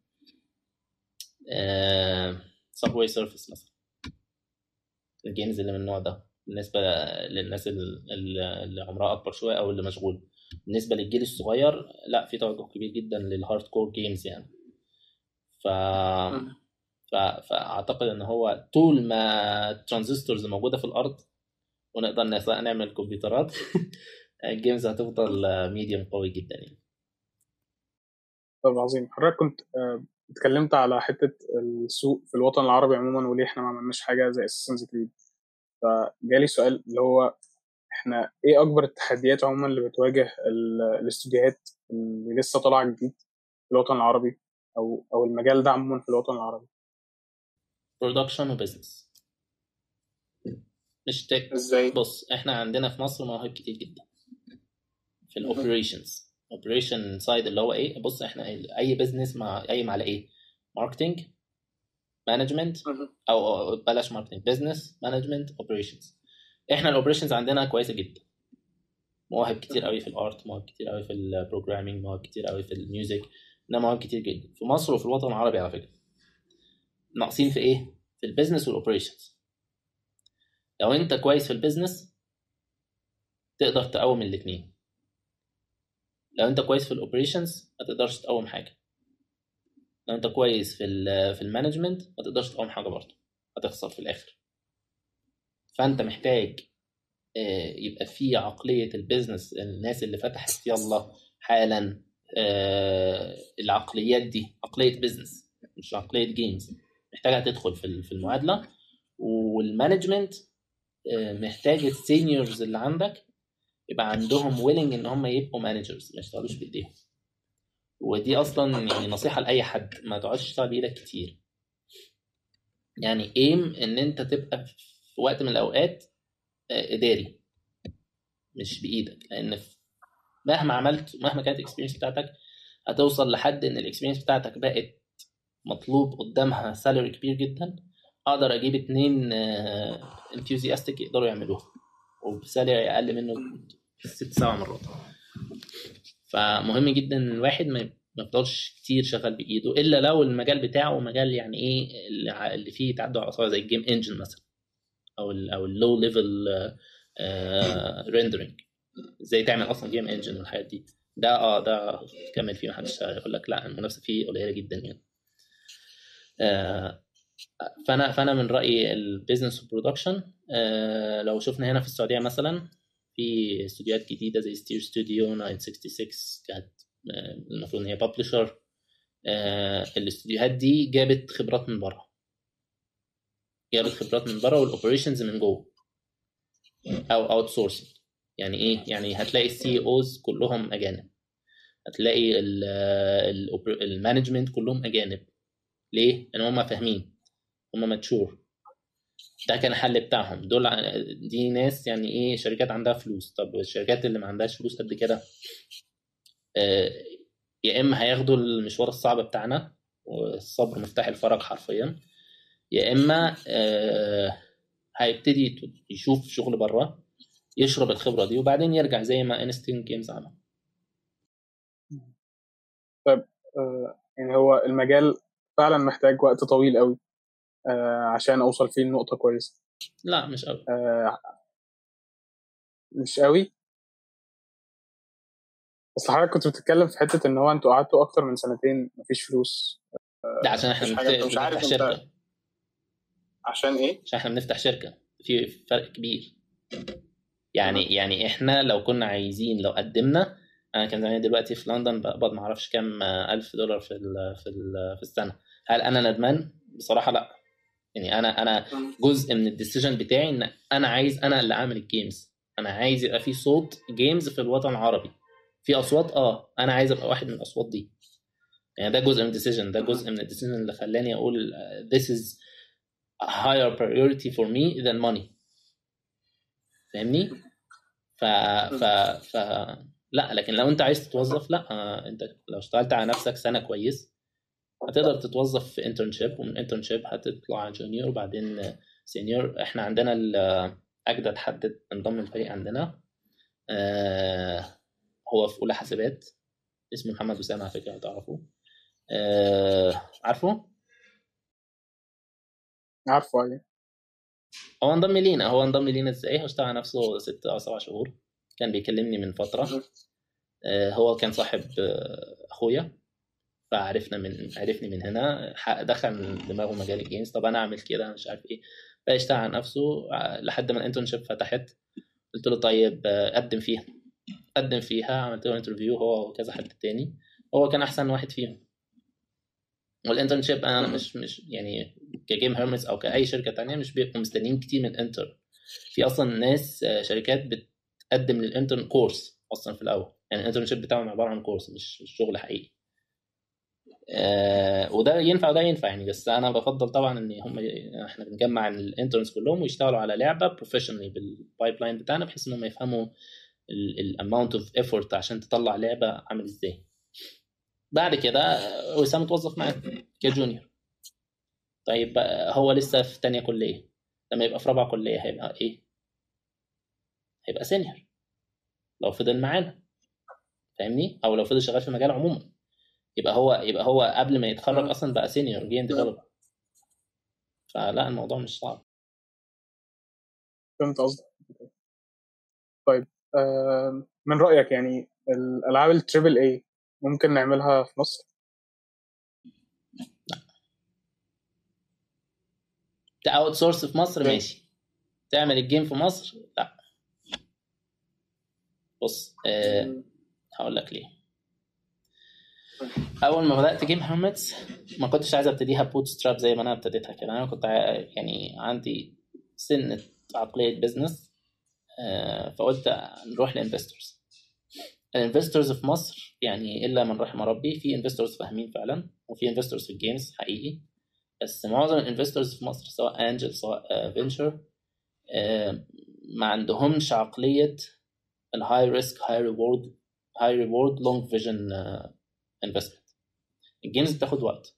سبوي سيرفيس مثلا الجيمز اللي من النوع ده بالنسبه للناس ال- ال- اللي عمرها اكبر شويه او اللي مشغول بالنسبه للجيل الصغير لا في توجه كبير جدا للهارد كور جيمز يعني ف ف... فاعتقد ان هو طول ما الترانزستورز موجوده في الارض ونقدر نس- نعمل كمبيوترات الجيمز هتفضل ميديوم قوي جدا يعني طب عظيم حضرتك كنت آه، اتكلمت على حته السوق في الوطن العربي عموما وليه احنا ما عملناش حاجه زي اساسنز كريد فجالي سؤال اللي هو احنا ايه اكبر التحديات عموما اللي بتواجه ال- الاستوديوهات اللي لسه طالعه جديد في الوطن العربي او او المجال ده عموما في الوطن العربي برودكشن وبزنس مش تك ازاي بص احنا عندنا في مصر مواهب كتير جدا في الاوبريشنز اوبريشن سايد اللي هو ايه بص احنا اي بزنس مع قايم على ايه ماركتنج مانجمنت مهم. او أو بلاش ماركتنج بزنس مانجمنت اوبريشنز احنا الاوبريشنز عندنا كويسه جدا مواهب كتير قوي في الارت مواهب كتير قوي في البروجرامينج مواهب كتير قوي في الميوزك انما مواهب كتير جدا في مصر وفي الوطن العربي على فكره ناقصين في ايه في البيزنس والاوبريشنز لو انت كويس في البيزنس تقدر تقوم الاثنين لو انت كويس في الاوبريشنز ما تقدرش تقوم حاجه لو انت كويس في ال في المانجمنت ما تقدرش تقوم حاجه برضه هتخسر في الاخر فانت محتاج آه، يبقى في عقليه البيزنس الناس اللي فتحت يلا حالا آه، العقليات دي عقليه بيزنس مش عقليه جيمز محتاجه تدخل في ال- في المعادله والمانجمنت آه، محتاج السينيورز اللي عندك يبقى عندهم ويلنج ان هم يبقوا مانجرز ما يشتغلوش بايديهم ودي اصلا يعني نصيحه لاي حد ما تقعدش تشتغل بايدك كتير يعني ايم ان انت تبقى في وقت من الاوقات آه، اداري مش بايدك لان في- مهما عملت مهما كانت الاكسبيرينس بتاعتك هتوصل لحد ان الاكسبيرينس بتاعتك بقت مطلوب قدامها سالري كبير جدا اقدر اجيب اتنين انثيوزياستيك يقدروا يعملوها وبسالري اقل منه ست سبع مرات فمهم جدا ان الواحد ما ما يفضلش كتير شغال بايده الا لو المجال بتاعه مجال يعني ايه اللي ع- اللي فيه تعدد على الأصابع زي الجيم انجن مثلا او ال او اللو ليفل ريندرنج ازاي تعمل اصلا جيم انجن والحاجات دي ده اه ده كمل فيه محدش يقول لك لا المنافسه فيه قليله جدا يعني آه، فانا فانا من رايي البيزنس برودكشن لو شفنا هنا في السعوديه مثلا في استوديوهات جديده زي ستير ستوديو 966 كانت آه، المفروض ان هي ببلشر الاستوديوهات دي جابت خبرات من بره جابت خبرات من بره والاوبريشنز من جوه او اوت سورسنج يعني ايه يعني هتلاقي السي اوز كلهم اجانب هتلاقي المانجمنت كلهم اجانب ليه؟ لان هم فاهمين هم ماتشور ده كان الحل بتاعهم دول ع- دي ناس يعني ايه شركات عندها فلوس طب الشركات اللي ما عندهاش فلوس قد كده آه، يا اما هياخدوا المشوار الصعب بتاعنا والصبر مفتاح الفرج حرفيا يا اما آه، هيبتدي يت- يشوف شغل بره يشرب الخبره دي وبعدين يرجع زي ما انستين جيمز عمل آه، يعني هو المجال فعلا محتاج وقت طويل قوي آه، عشان اوصل فيه لنقطه كويسه لا مش قوي آه، مش قوي بس حضرتك كنت بتتكلم في حته ان هو انتوا قعدتوا اكتر من سنتين مفيش فلوس ده عشان احنا مش بنفت- حاجة- أنت مش بنفتح عارف أنت- شركه عشان ايه؟ عشان احنا بنفتح شركه في فرق كبير يعني يعني احنا لو كنا عايزين لو قدمنا انا كان زماني دلوقتي في لندن بقبض ما اعرفش كام آه، الف دولار في ال في ال في السنه هل انا ندمان بصراحه لا يعني انا انا جزء من الديسيجن بتاعي ان انا عايز انا اللي اعمل الجيمز انا عايز يبقى في صوت جيمز في الوطن العربي في اصوات اه انا عايز ابقى واحد من الاصوات دي يعني ده جزء من الديسيجن ده جزء من الديسيجن اللي خلاني اقول uh, this is a higher priority for me than money فاهمني ف ف ف لا لكن لو انت عايز تتوظف لا آه، انت لو اشتغلت على نفسك سنه كويس هتقدر تتوظف في انترنشيب ومن انترنشيب هتطلع جونيور وبعدين سينيور احنا عندنا ال- اجدد حد انضم الفريق عندنا آه، هو في اولى حاسبات اسمه محمد اسامه على فكره لو تعرفوه آه، عارفه عارفه يعني هو انضم لينا هو انضم لينا ازاي هو اشتغل على نفسه ست او سبع شهور كان بيكلمني من فتره آه، هو كان صاحب آه، اخويا فعرفنا من عرفني من هنا ح- دخل من دماغه مجال الجيمز طب انا اعمل كده مش عارف ايه فاشتغل على نفسه ع- لحد ما الانترنشيب فتحت قلت له طيب آه، قدم فيها قدم فيها عملت له انترفيو هو وكذا حد تاني هو كان احسن واحد فيهم والانترنشيب انا مش مش يعني كجيم هيرمز او كاي شركه تانية مش بيبقوا مستنيين كتير من الانتر في اصلا ناس آه، شركات بتقدم للانترن كورس اصلا في الاول يعني الانترنشيب بتاعهم عباره عن كورس مش مش شغل حقيقي آه وده ينفع وده ينفع يعني بس انا بفضل طبعا ان هم احنا بنجمع الانترنز كلهم ويشتغلوا على لعبه بروفيشنالي بالبايب لاين بتاعنا بحيث انهم يفهموا الاماونت اوف ايفورت عشان تطلع لعبه عامل ازاي بعد كده آه، وسام اتوظف معانا كجونيور طيب بقى هو لسه في تانية كلية لما يبقى في رابعة كلية هيبقى ايه؟ هيبقى سينيور لو فضل معانا فاهمني؟ او لو فضل شغال في المجال عموما يبقى هو يبقى هو قبل ما يتخرج اصلا بقى سينيور جيم ديفلوبر فلا الموضوع مش صعب فهمت قصدك طيب آه، من رايك يعني الالعاب التريبل اي ممكن نعملها في مصر اوت سورس في مصر ليه؟ ماشي تعمل الجيم في مصر لا بص آه هقول لك ليه اول ما بدات جيم هيرمتس ما كنتش عايز ابتديها بوت ستراب زي ما انا ابتديتها كده انا كنت ع- يعني عندي سنه عقليه بزنس آه، فقلت نروح لانفستورز الانفستورز في مصر يعني الا من رحم ربي في انفستورز فاهمين فعلا وفي انفستورز في الجيمز حقيقي بس معظم الانفستورز في مصر سواء انجل سواء فينشر ما عندهمش عقليه الهاي ريسك هاي ريورد هاي ريورد لونج فيجن انفستمنت الجيمز بتاخد وقت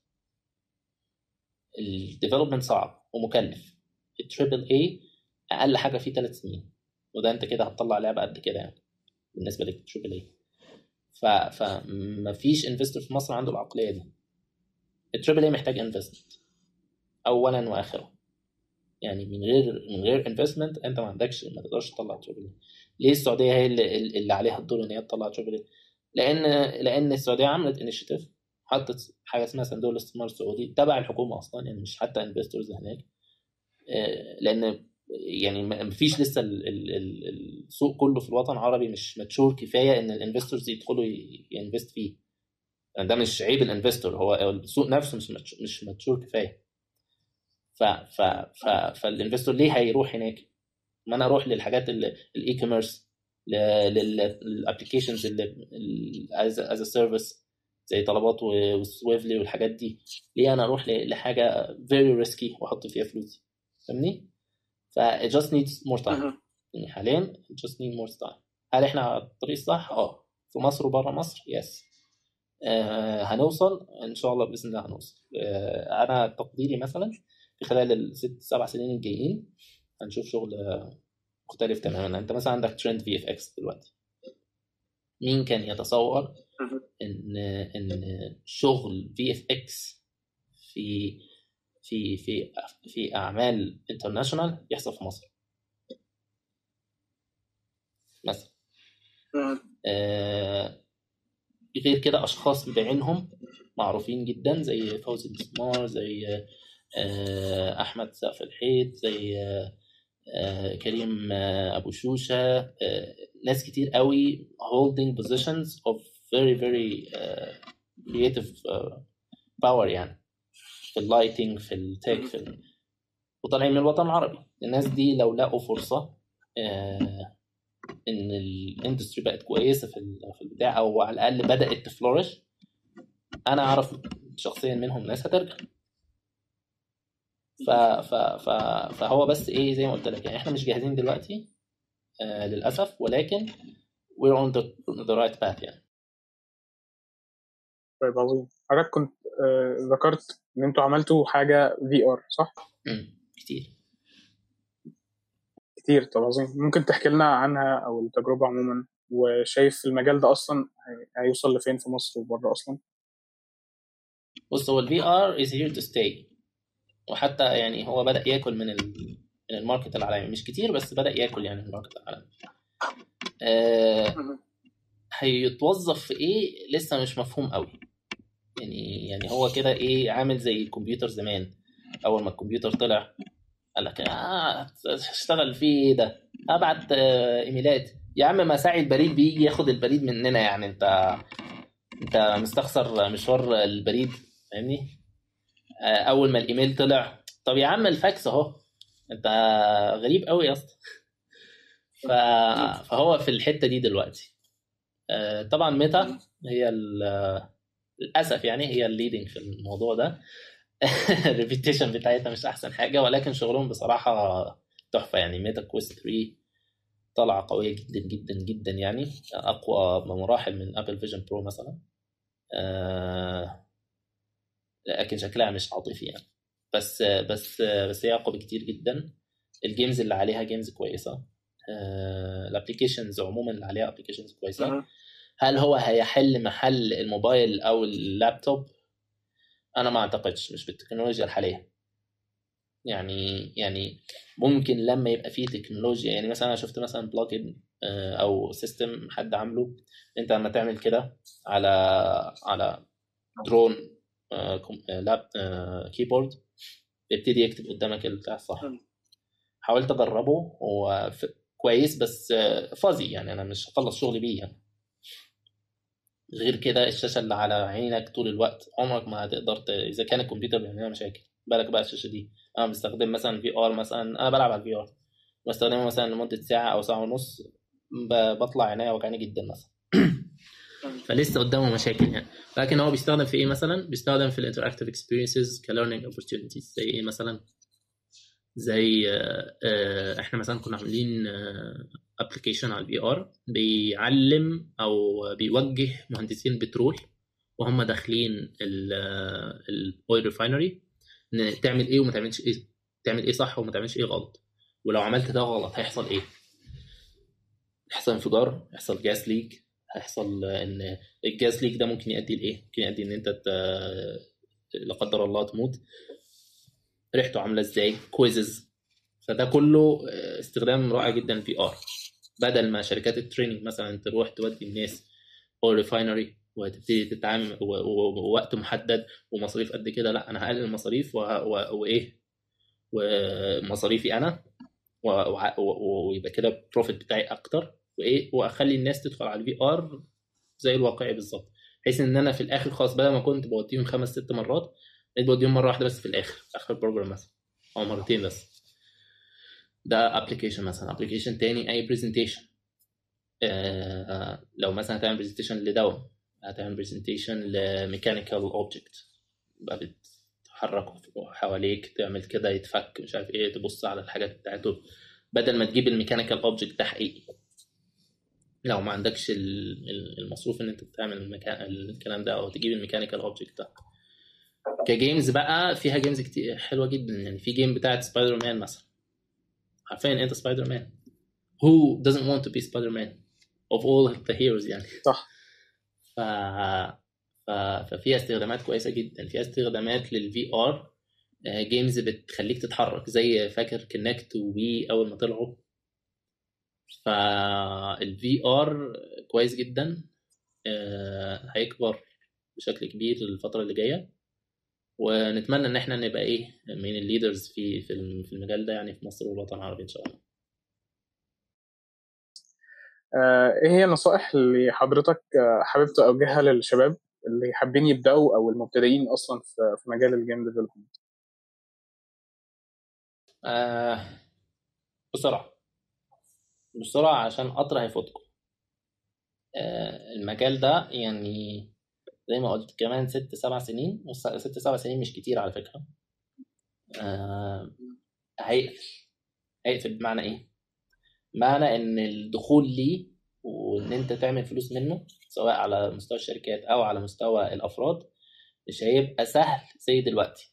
الديفلوبمنت صعب ومكلف التريبل اي اقل حاجه فيه ثلاث سنين وده انت كده هتطلع لعبه قد كده يعني بالنسبه للتريبل اي ف فمفيش انفستور في مصر عنده العقليه دي التريبل اي محتاج انفستمنت اولا واخرا يعني من غير من غير انفستمنت انت ما عندكش ما تقدرش تطلع تريبل اي ليه السعوديه هي اللي, اللي عليها الدور ان هي تطلع تريبل اي لان لان السعوديه عملت انيشيتيف حطت حاجه اسمها صندوق الاستثمار السعودي تبع الحكومه اصلا يعني مش حتى انفستورز هناك آه، لان يعني ما فيش لسه ال- ال- ال- السوق كله في الوطن العربي مش ماتشور كفايه ان الانفستورز يدخلوا ينفست فيه يعني ده مش عيب الانفستور هو السوق نفسه مش ماتش- مش ماتشور كفايه ف ف ف فالانفستور ليه هيروح هناك؟ ما انا اروح للحاجات الاي كوميرس للابلكيشنز اللي از سيرفيس زي طلبات وسويفلي والحاجات دي ليه انا اروح ل- لحاجه فيري ريسكي واحط فيها فلوسي فاهمني؟ ف it just needs more time مهم. يعني حاليا it just need more time هل احنا على الطريق الصح؟ اه في مصر وبره مصر يس آه هنوصل ان شاء الله باذن الله هنوصل آه انا تقديري مثلا في خلال الست سبع سنين الجايين هنشوف شغل آه، مختلف تماما انت مثلا عندك ترند في اف اكس دلوقتي مين كان يتصور ان ان شغل في اف اكس في في في في اعمال انترناشونال يحصل في مصر مثلا آه غير كده اشخاص بعينهم معروفين جدا زي فوزي المسمار زي آه احمد سقف الحيط زي آه آه كريم آه ابو شوشه آه ناس كتير قوي holding positions of very very uh, creative uh, power يعني في اللايتنج في التك في ال... وطالعين من الوطن العربي الناس دي لو لقوا فرصه آه ان الاندستري بقت كويسه في في البتاع او على الاقل بدات تفلورش انا اعرف شخصيا منهم ناس هترجع ف ف ف فهو بس ايه زي ما قلت لك يعني احنا مش جاهزين دلوقتي آه للاسف ولكن we're on the, the right path يعني طيب عظيم حضرتك كنت آه ذكرت ان انتوا عملتوا حاجه في ار صح؟ امم كتير كتير طب عظيم ممكن تحكي لنا عنها او التجربه عموما وشايف المجال ده اصلا هيوصل لفين في مصر وبره اصلا؟ بص هو الفي ار از هير تو ستاي وحتى يعني هو بدا ياكل من ال... من الماركت العالمي مش كتير بس بدا ياكل يعني من الماركت العالمي آه هيتوظف في ايه لسه مش مفهوم قوي يعني يعني هو كده ايه عامل زي الكمبيوتر زمان اول ما الكمبيوتر طلع قال لك اه اشتغل فيه ايه ده ابعت آه ايميلات يا عم ما ساعي البريد بيجي ياخد البريد مننا يعني انت انت مستخسر مشوار البريد فاهمني آه اول ما الايميل طلع طب يا عم الفاكس اهو انت غريب قوي يا اسطى فهو في الحته دي دلوقتي آه طبعا ميتا هي للاسف يعني هي الليدنج في الموضوع ده الريبيتيشن بتاعتها مش احسن حاجه ولكن شغلهم بصراحه تحفه يعني ميتا كويست 3 طلعه قويه جدا جدا جدا يعني اقوى بمراحل من ابل فيجن برو مثلا آه لكن شكلها مش عاطفي يعني بس بس بس هي اقوى بكتير جدا الجيمز اللي عليها جيمز كويسه آه الابلكيشنز عموما اللي عليها ابلكيشنز كويسه هل هو هيحل محل الموبايل او اللابتوب انا ما اعتقدش مش بالتكنولوجيا الحاليه يعني يعني ممكن لما يبقى فيه تكنولوجيا يعني مثلا انا شفت مثلا بلوجن او سيستم حد عامله انت لما تعمل كده على على درون لاب كيبورد يبتدي يكتب قدامك البتاع الصح حاولت اجربه هو كويس بس فازي يعني انا مش هخلص شغلي بيه يعني غير كده الشاشه اللي على عينك طول الوقت عمرك ما هتقدر ت... اذا كان الكمبيوتر بيعمل لنا مشاكل بالك بقى الشاشه دي انا بستخدم مثلا في ار مثلا انا بلعب على الفي ار بستخدمه مثلا لمده ساعه او ساعه ونص ب... بطلع عينيا وجعاني جدا مثلا فلسه قدامه مشاكل يعني لكن هو بيستخدم في ايه مثلا بيستخدم في الانتراكتيف اكسبيرينسز كليرنينج اوبورتيونيتيز زي ايه مثلا زي احنا مثلا كنا عاملين ابلكيشن على الفي ار بيعلم او بيوجه مهندسين بترول وهم داخلين الاويل ريفاينري تعمل ايه وما تعملش ايه تعمل ايه صح وما تعملش ايه غلط ولو عملت ده غلط هيحصل ايه يحصل انفجار يحصل جاس ليك هيحصل ان الجاز ليك ده ممكن يؤدي لايه ممكن يؤدي ان انت ت... لا قدر الله تموت ريحته عامله ازاي كويزز فده كله استخدام رائع جدا في ار بدل ما شركات التريننج مثلا تروح تودي الناس او ريفاينري وتبتدي تتعامل ووقت محدد ومصاريف قد كده لا انا هقلل المصاريف وايه ومصاريفي انا ويبقى كده البروفيت بتاعي اكتر وايه واخلي الناس تدخل على الفي ار زي الواقعي بالظبط بحيث ان انا في الاخر خلاص بدل ما كنت بوديهم خمس ست مرات بقيت بوديهم مره واحده بس في الاخر في اخر البروجرام مثلا او مرتين بس ده ابلكيشن مثلا ابلكيشن تاني اي برزنتيشن آه لو مثلا هتعمل برزنتيشن لدواء هتعمل برزنتيشن لميكانيكال اوبجكت بقى بتحركه حواليك تعمل كده يتفك مش عارف ايه تبص على الحاجات بتاعته بدل ما تجيب الميكانيكال اوبجكت ده حقيقي لو ما عندكش المصروف ان انت تعمل المكان الكلام ده او تجيب الميكانيكال اوبجكت ده كجيمز بقى فيها جيمز كتير حلوه جدا يعني في جيم بتاعت سبايدر مان مثلا عارفين انت سبايدر مان who doesn't want to be سبايدر مان of all the heroes يعني صح ف... ف... ففيها استخدامات كويسه جدا فيها استخدامات للفي ار جيمز بتخليك تتحرك زي فاكر كونكت ووي اول ما طلعوا فالفي ار كويس جدا آه، هيكبر بشكل كبير الفتره اللي جايه ونتمنى ان احنا نبقى ايه من الليدرز في في المجال ده يعني في مصر والوطن العربي ان شاء الله آه، ايه هي النصائح اللي حضرتك آه، حابب توجهها للشباب اللي حابين يبداوا او المبتدئين اصلا في مجال الجيم ديفلوبمنت آه بسرعه بسرعه عشان قطر هيفوتكم آه المجال ده يعني زي ما قلت كمان ست سبع سنين ست سبع سنين مش كتير على فكره آه هيقفل هيقفل بمعنى ايه؟ معنى ان الدخول ليه وان انت تعمل فلوس منه سواء على مستوى الشركات او على مستوى الافراد مش هيبقى سهل زي دلوقتي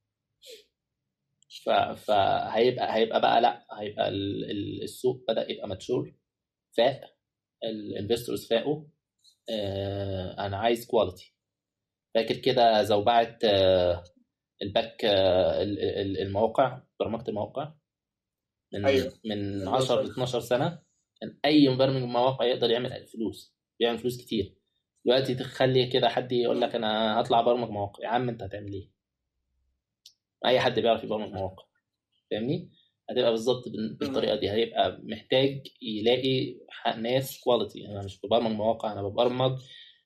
فهيبقى هيبقى بقى لا هيبقى السوق بدا يبقى ماتشور فاق الانفستورز فاقوا آه انا عايز كواليتي فاكر كده زوبعه آه الباك آه المواقع برمجه المواقع من أيوه. من 10 ل 12 سنه كان اي مبرمج مواقع يقدر يعمل فلوس بيعمل فلوس كتير دلوقتي تخلي كده حد يقول لك انا هطلع برمج مواقع يا عم انت هتعمل ايه اي حد بيعرف يبرمج مواقع فاهمني هتبقى بالظبط بالطريقه دي هيبقى محتاج يلاقي ناس كواليتي انا مش ببرمج مواقع انا ببرمج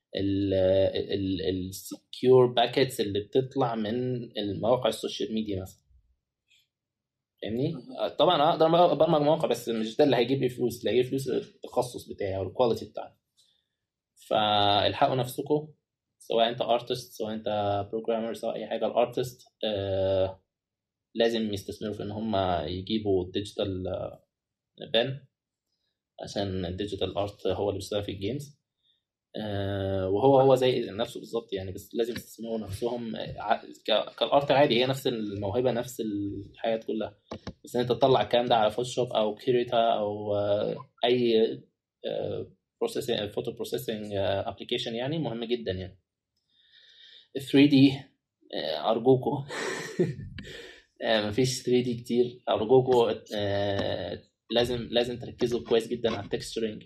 السكيور باكيتس اللي بتطلع من المواقع السوشيال ميديا مثلا فاهمني طبعا اقدر ابرمج مواقع بس مش ده اللي هيجيب لي فلوس اللي هيجيب فلوس التخصص بتاعي او الكواليتي بتاعي فالحقوا نفسكم سواء انت ارتست سواء انت بروجرامر سواء اي حاجه الارتست آه لازم يستثمروا في ان هم يجيبوا ديجيتال بان عشان الديجيتال ارت هو اللي بيشتغل في الجيمز آه وهو هو زي نفسه بالظبط يعني بس لازم يستثمروا نفسهم كالارت العادي هي نفس الموهبه نفس الحياه كلها بس انت تطلع الكلام ده على فوتوشوب او كيريتا او اي بروسيسنج فوتو بروسيسنج ابلكيشن يعني مهم جدا يعني 3 دي ارجوكم مفيش 3 دي كتير ارجوكم لازم لازم تركزوا كويس جدا على التكستشرنج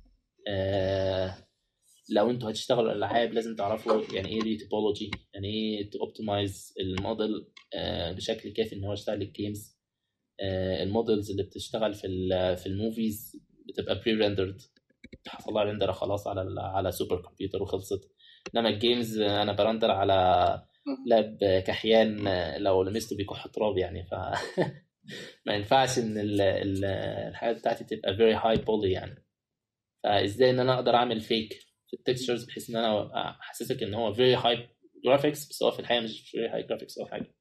لو انتوا هتشتغلوا الالعاب لازم تعرفوا يعني ايه ريتوبولوجي يعني ايه توبتمايز الموديل بشكل كافي ان هو يشتغل الجيمز المودلز اللي بتشتغل في في الموفيز بتبقى بري ريندرد حصل لها ريندر خلاص على على سوبر كمبيوتر وخلصت انما الجيمز انا برندر على لاب كحيان لو لمسته بيكح تراب يعني ف ما ينفعش ان الحاجه بتاعتي تبقى فيري هاي بولي يعني فازاي ان انا اقدر اعمل فيك في التكستشرز بحيث ان انا احسسك ان هو فيري هاي جرافيكس بس هو في الحقيقه مش فيري هاي جرافيكس او حاجه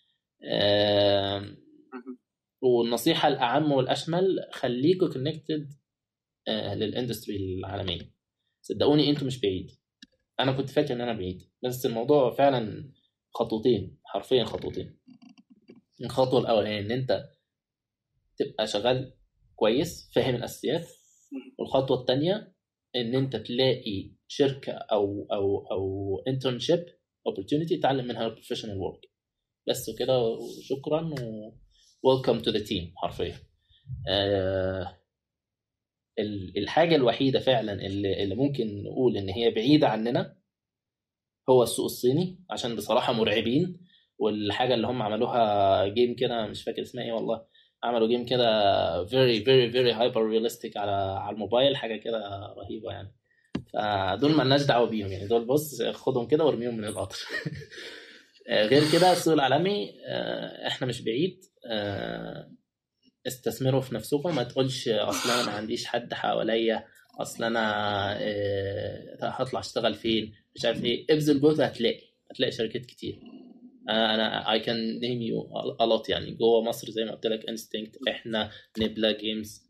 والنصيحه الاعم والاشمل خليكوا كونكتد للاندستري العالميه صدقوني انتوا مش بعيد انا كنت فاكر ان انا بعيد بس الموضوع فعلا خطوتين حرفيا خطوتين الخطوه الاولانيه ان انت تبقى شغال كويس فاهم الاساسيات والخطوه الثانيه ان انت تلاقي شركه او او او انترنشيب opportunity تتعلم منها بروفيشنال ورك بس كده وشكرا و welcome to the team حرفيا آه الحاجه الوحيده فعلا اللي, اللي ممكن نقول ان هي بعيده عننا هو السوق الصيني عشان بصراحه مرعبين والحاجه اللي هم عملوها جيم كده مش فاكر اسمها ايه والله عملوا جيم كده فيري فيري فيري هايبر رياليستيك على على الموبايل حاجه كده رهيبه يعني فدول مالناش دعوه بيهم يعني دول بص خدهم كده وارميهم من القطر غير كده السوق العالمي احنا مش بعيد استثمروا في نفسكم ما تقولش اصل انا ما عنديش حد حواليا اصل انا هطلع اشتغل فين مش عارف ايه ابذل جهد هتلاقي هتلاقي شركات كتير انا I can name you a lot يعني جوه مصر زي ما قلت لك انستنكت احنا نبلا جيمز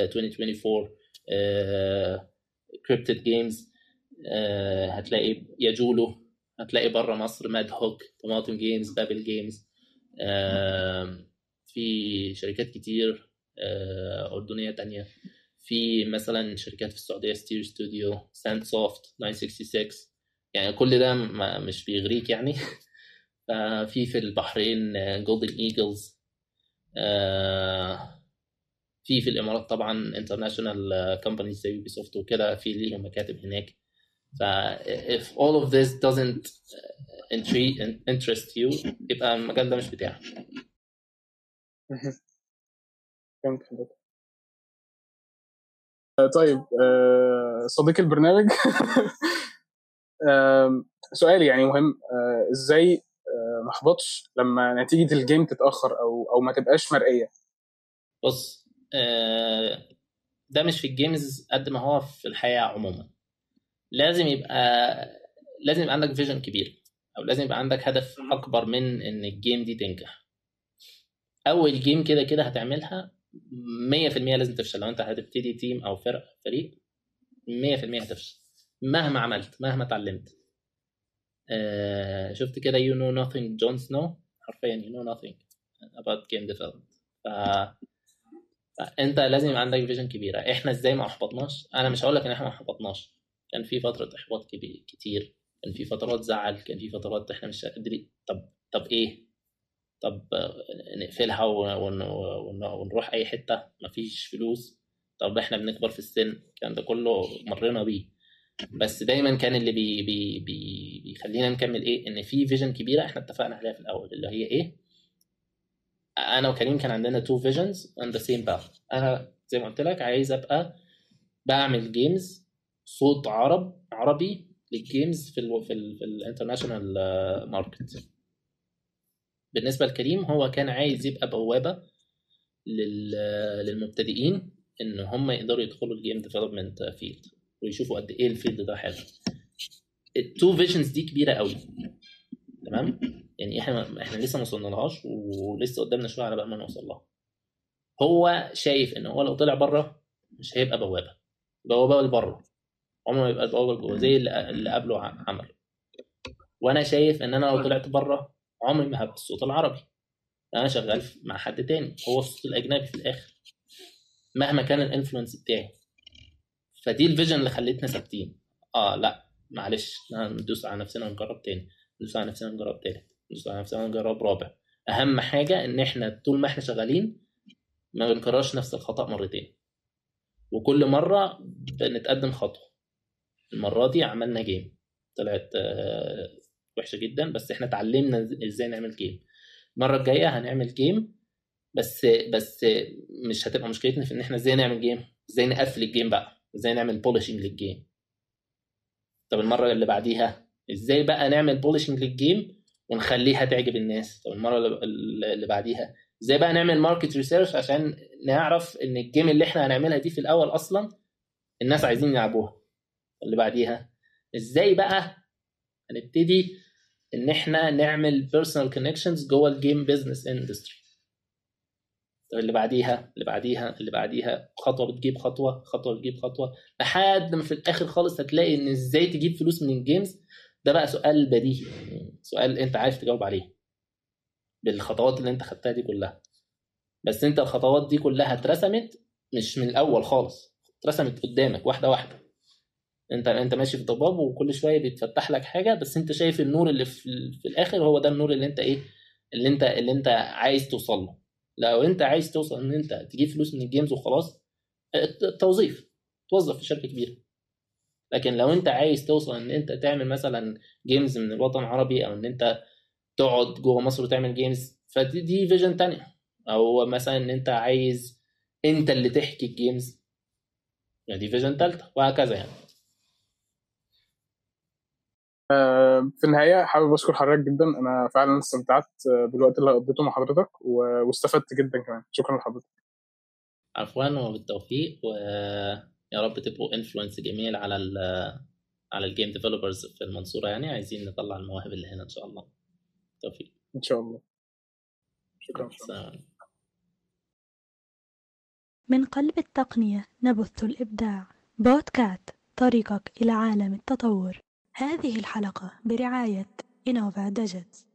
2024 كريبتد جيمز هتلاقي ياجولو هتلاقي بره مصر ماد هوك طماطم جيمز بابل جيمز في شركات كتير أردنية تانية في مثلا شركات في السعوديه ستير ستوديو ساند سوفت 966 يعني كل ده ما مش بيغريك يعني ففي في البحرين جولدن ايجلز في في الامارات طبعا انترناشونال كومبانيز زي يوبي سوفت وكده في ليهم مكاتب هناك ف if all of this doesn't interest you يبقى المجال ده مش بتاعك فهمت حضرتك طيب آه، صديق البرنامج سؤال يعني مهم آه، ازاي آه، ما احبطش لما نتيجه الجيم تتاخر او او ما تبقاش مرئيه بص ده مش في الجيمز قد ما هو في الحياه عموما لازم يبقى لازم يبقى عندك فيجن كبير او لازم يبقى عندك هدف اكبر من ان الجيم دي تنجح اول جيم كده كده هتعملها 100% لازم تفشل لو انت هتبتدي تيم او فرق فريق 100% هتفشل مهما عملت مهما اتعلمت آه شفت كده you know nothing Jon Snow حرفيا you know nothing about game development ف... فانت لازم يبقى عندك فيجن كبيره احنا ازاي ما احبطناش انا مش هقول لك ان احنا ما احبطناش كان في فتره احباط كتير كان في فترات زعل كان في فترات احنا مش قادرين طب طب ايه طب نقفلها ونروح اي حته مفيش فلوس طب احنا بنكبر في السن كان ده كله مرينا بيه بس دايما كان اللي بي بي بي بيخلينا نكمل ايه ان في فيجن كبيره احنا اتفقنا عليها في الاول اللي هي ايه انا وكريم كان عندنا تو فيجنز اون ذا سيم باث انا زي ما قلت لك عايز ابقى بعمل جيمز صوت عرب عربي للجيمز في ال في الانترناشونال ماركت بالنسبه لكريم هو كان عايز يبقى بوابه للمبتدئين ان هم يقدروا يدخلوا الجيم ديفلوبمنت فيلد ويشوفوا قد ايه الفيلد ده حلو التو فيجنز دي كبيره قوي تمام يعني احنا احنا لسه ما وصلنالهاش ولسه قدامنا شويه على بقى ما نوصل لها هو شايف ان هو لو طلع بره مش هيبقى بوابه بوابه لبره عمره ما يبقى البوابه جوه زي اللي قبله عمل وانا شايف ان انا لو طلعت بره عمري ما هبقى الصوت العربي انا شغال مع حد تاني هو الصوت الاجنبي في الاخر مهما كان الانفلونس بتاعي فدي الفيجن اللي خلتنا ثابتين اه لا معلش ندوس على نفسنا ونجرب تاني ندوس على نفسنا ونجرب تالت ندوس على نفسنا ونجرب رابع اهم حاجه ان احنا طول ما احنا شغالين ما بنكررش نفس الخطا مرتين وكل مره بنتقدم خطوه المره دي عملنا جيم طلعت وحشه جدا بس احنا اتعلمنا ازاي نعمل جيم المره الجايه هنعمل جيم بس بس مش هتبقى مشكلتنا في ان احنا ازاي نعمل جيم ازاي نقفل الجيم بقى ازاي نعمل بولشنج للجيم طب المره اللي بعديها ازاي بقى نعمل بولشنج للجيم ونخليها تعجب الناس طب المره اللي بعديها ازاي بقى نعمل ماركت ريسيرش عشان نعرف ان الجيم اللي احنا هنعملها دي في الاول اصلا الناس عايزين يلعبوها اللي بعديها ازاي بقى هنبتدي ان احنا نعمل بيرسونال كونكشنز جوه الجيم بزنس اندستري اللي بعديها اللي بعديها اللي بعديها خطوه بتجيب خطوه خطوه بتجيب خطوه لحد ما في الاخر خالص هتلاقي ان ازاي تجيب فلوس من الجيمز ده بقى سؤال بديهي سؤال انت عارف تجاوب عليه بالخطوات اللي انت خدتها دي كلها بس انت الخطوات دي كلها اترسمت مش من الاول خالص اترسمت قدامك واحده واحده انت انت ماشي في ضباب وكل شويه بيتفتح لك حاجه بس انت شايف النور اللي في, في الاخر هو ده النور اللي انت ايه اللي انت اللي انت عايز توصل له لو انت عايز توصل ان انت تجيب فلوس من الجيمز وخلاص التوظيف توظف في شركه كبيره لكن لو انت عايز توصل ان انت تعمل مثلا جيمز من الوطن العربي او ان انت تقعد جوه مصر وتعمل جيمز فدي دي فيجن تانية او مثلا ان انت عايز انت اللي تحكي الجيمز يعني دي فيجن تالتة وهكذا يعني في النهايه حابب اشكر حضرتك جدا انا فعلا استمتعت بالوقت اللي قضيته مع حضرتك واستفدت جدا كمان شكرا لحضرتك عفوا وبالتوفيق ويا رب تبقوا انفلونس جميل على ال على الجيم ديفلوبرز في المنصوره يعني عايزين نطلع المواهب اللي هنا ان شاء الله توفيق ان شاء الله شكرا من قلب التقنية نبث الإبداع بودكات طريقك إلى عالم التطور هذه الحلقة برعاية إنوفا دجت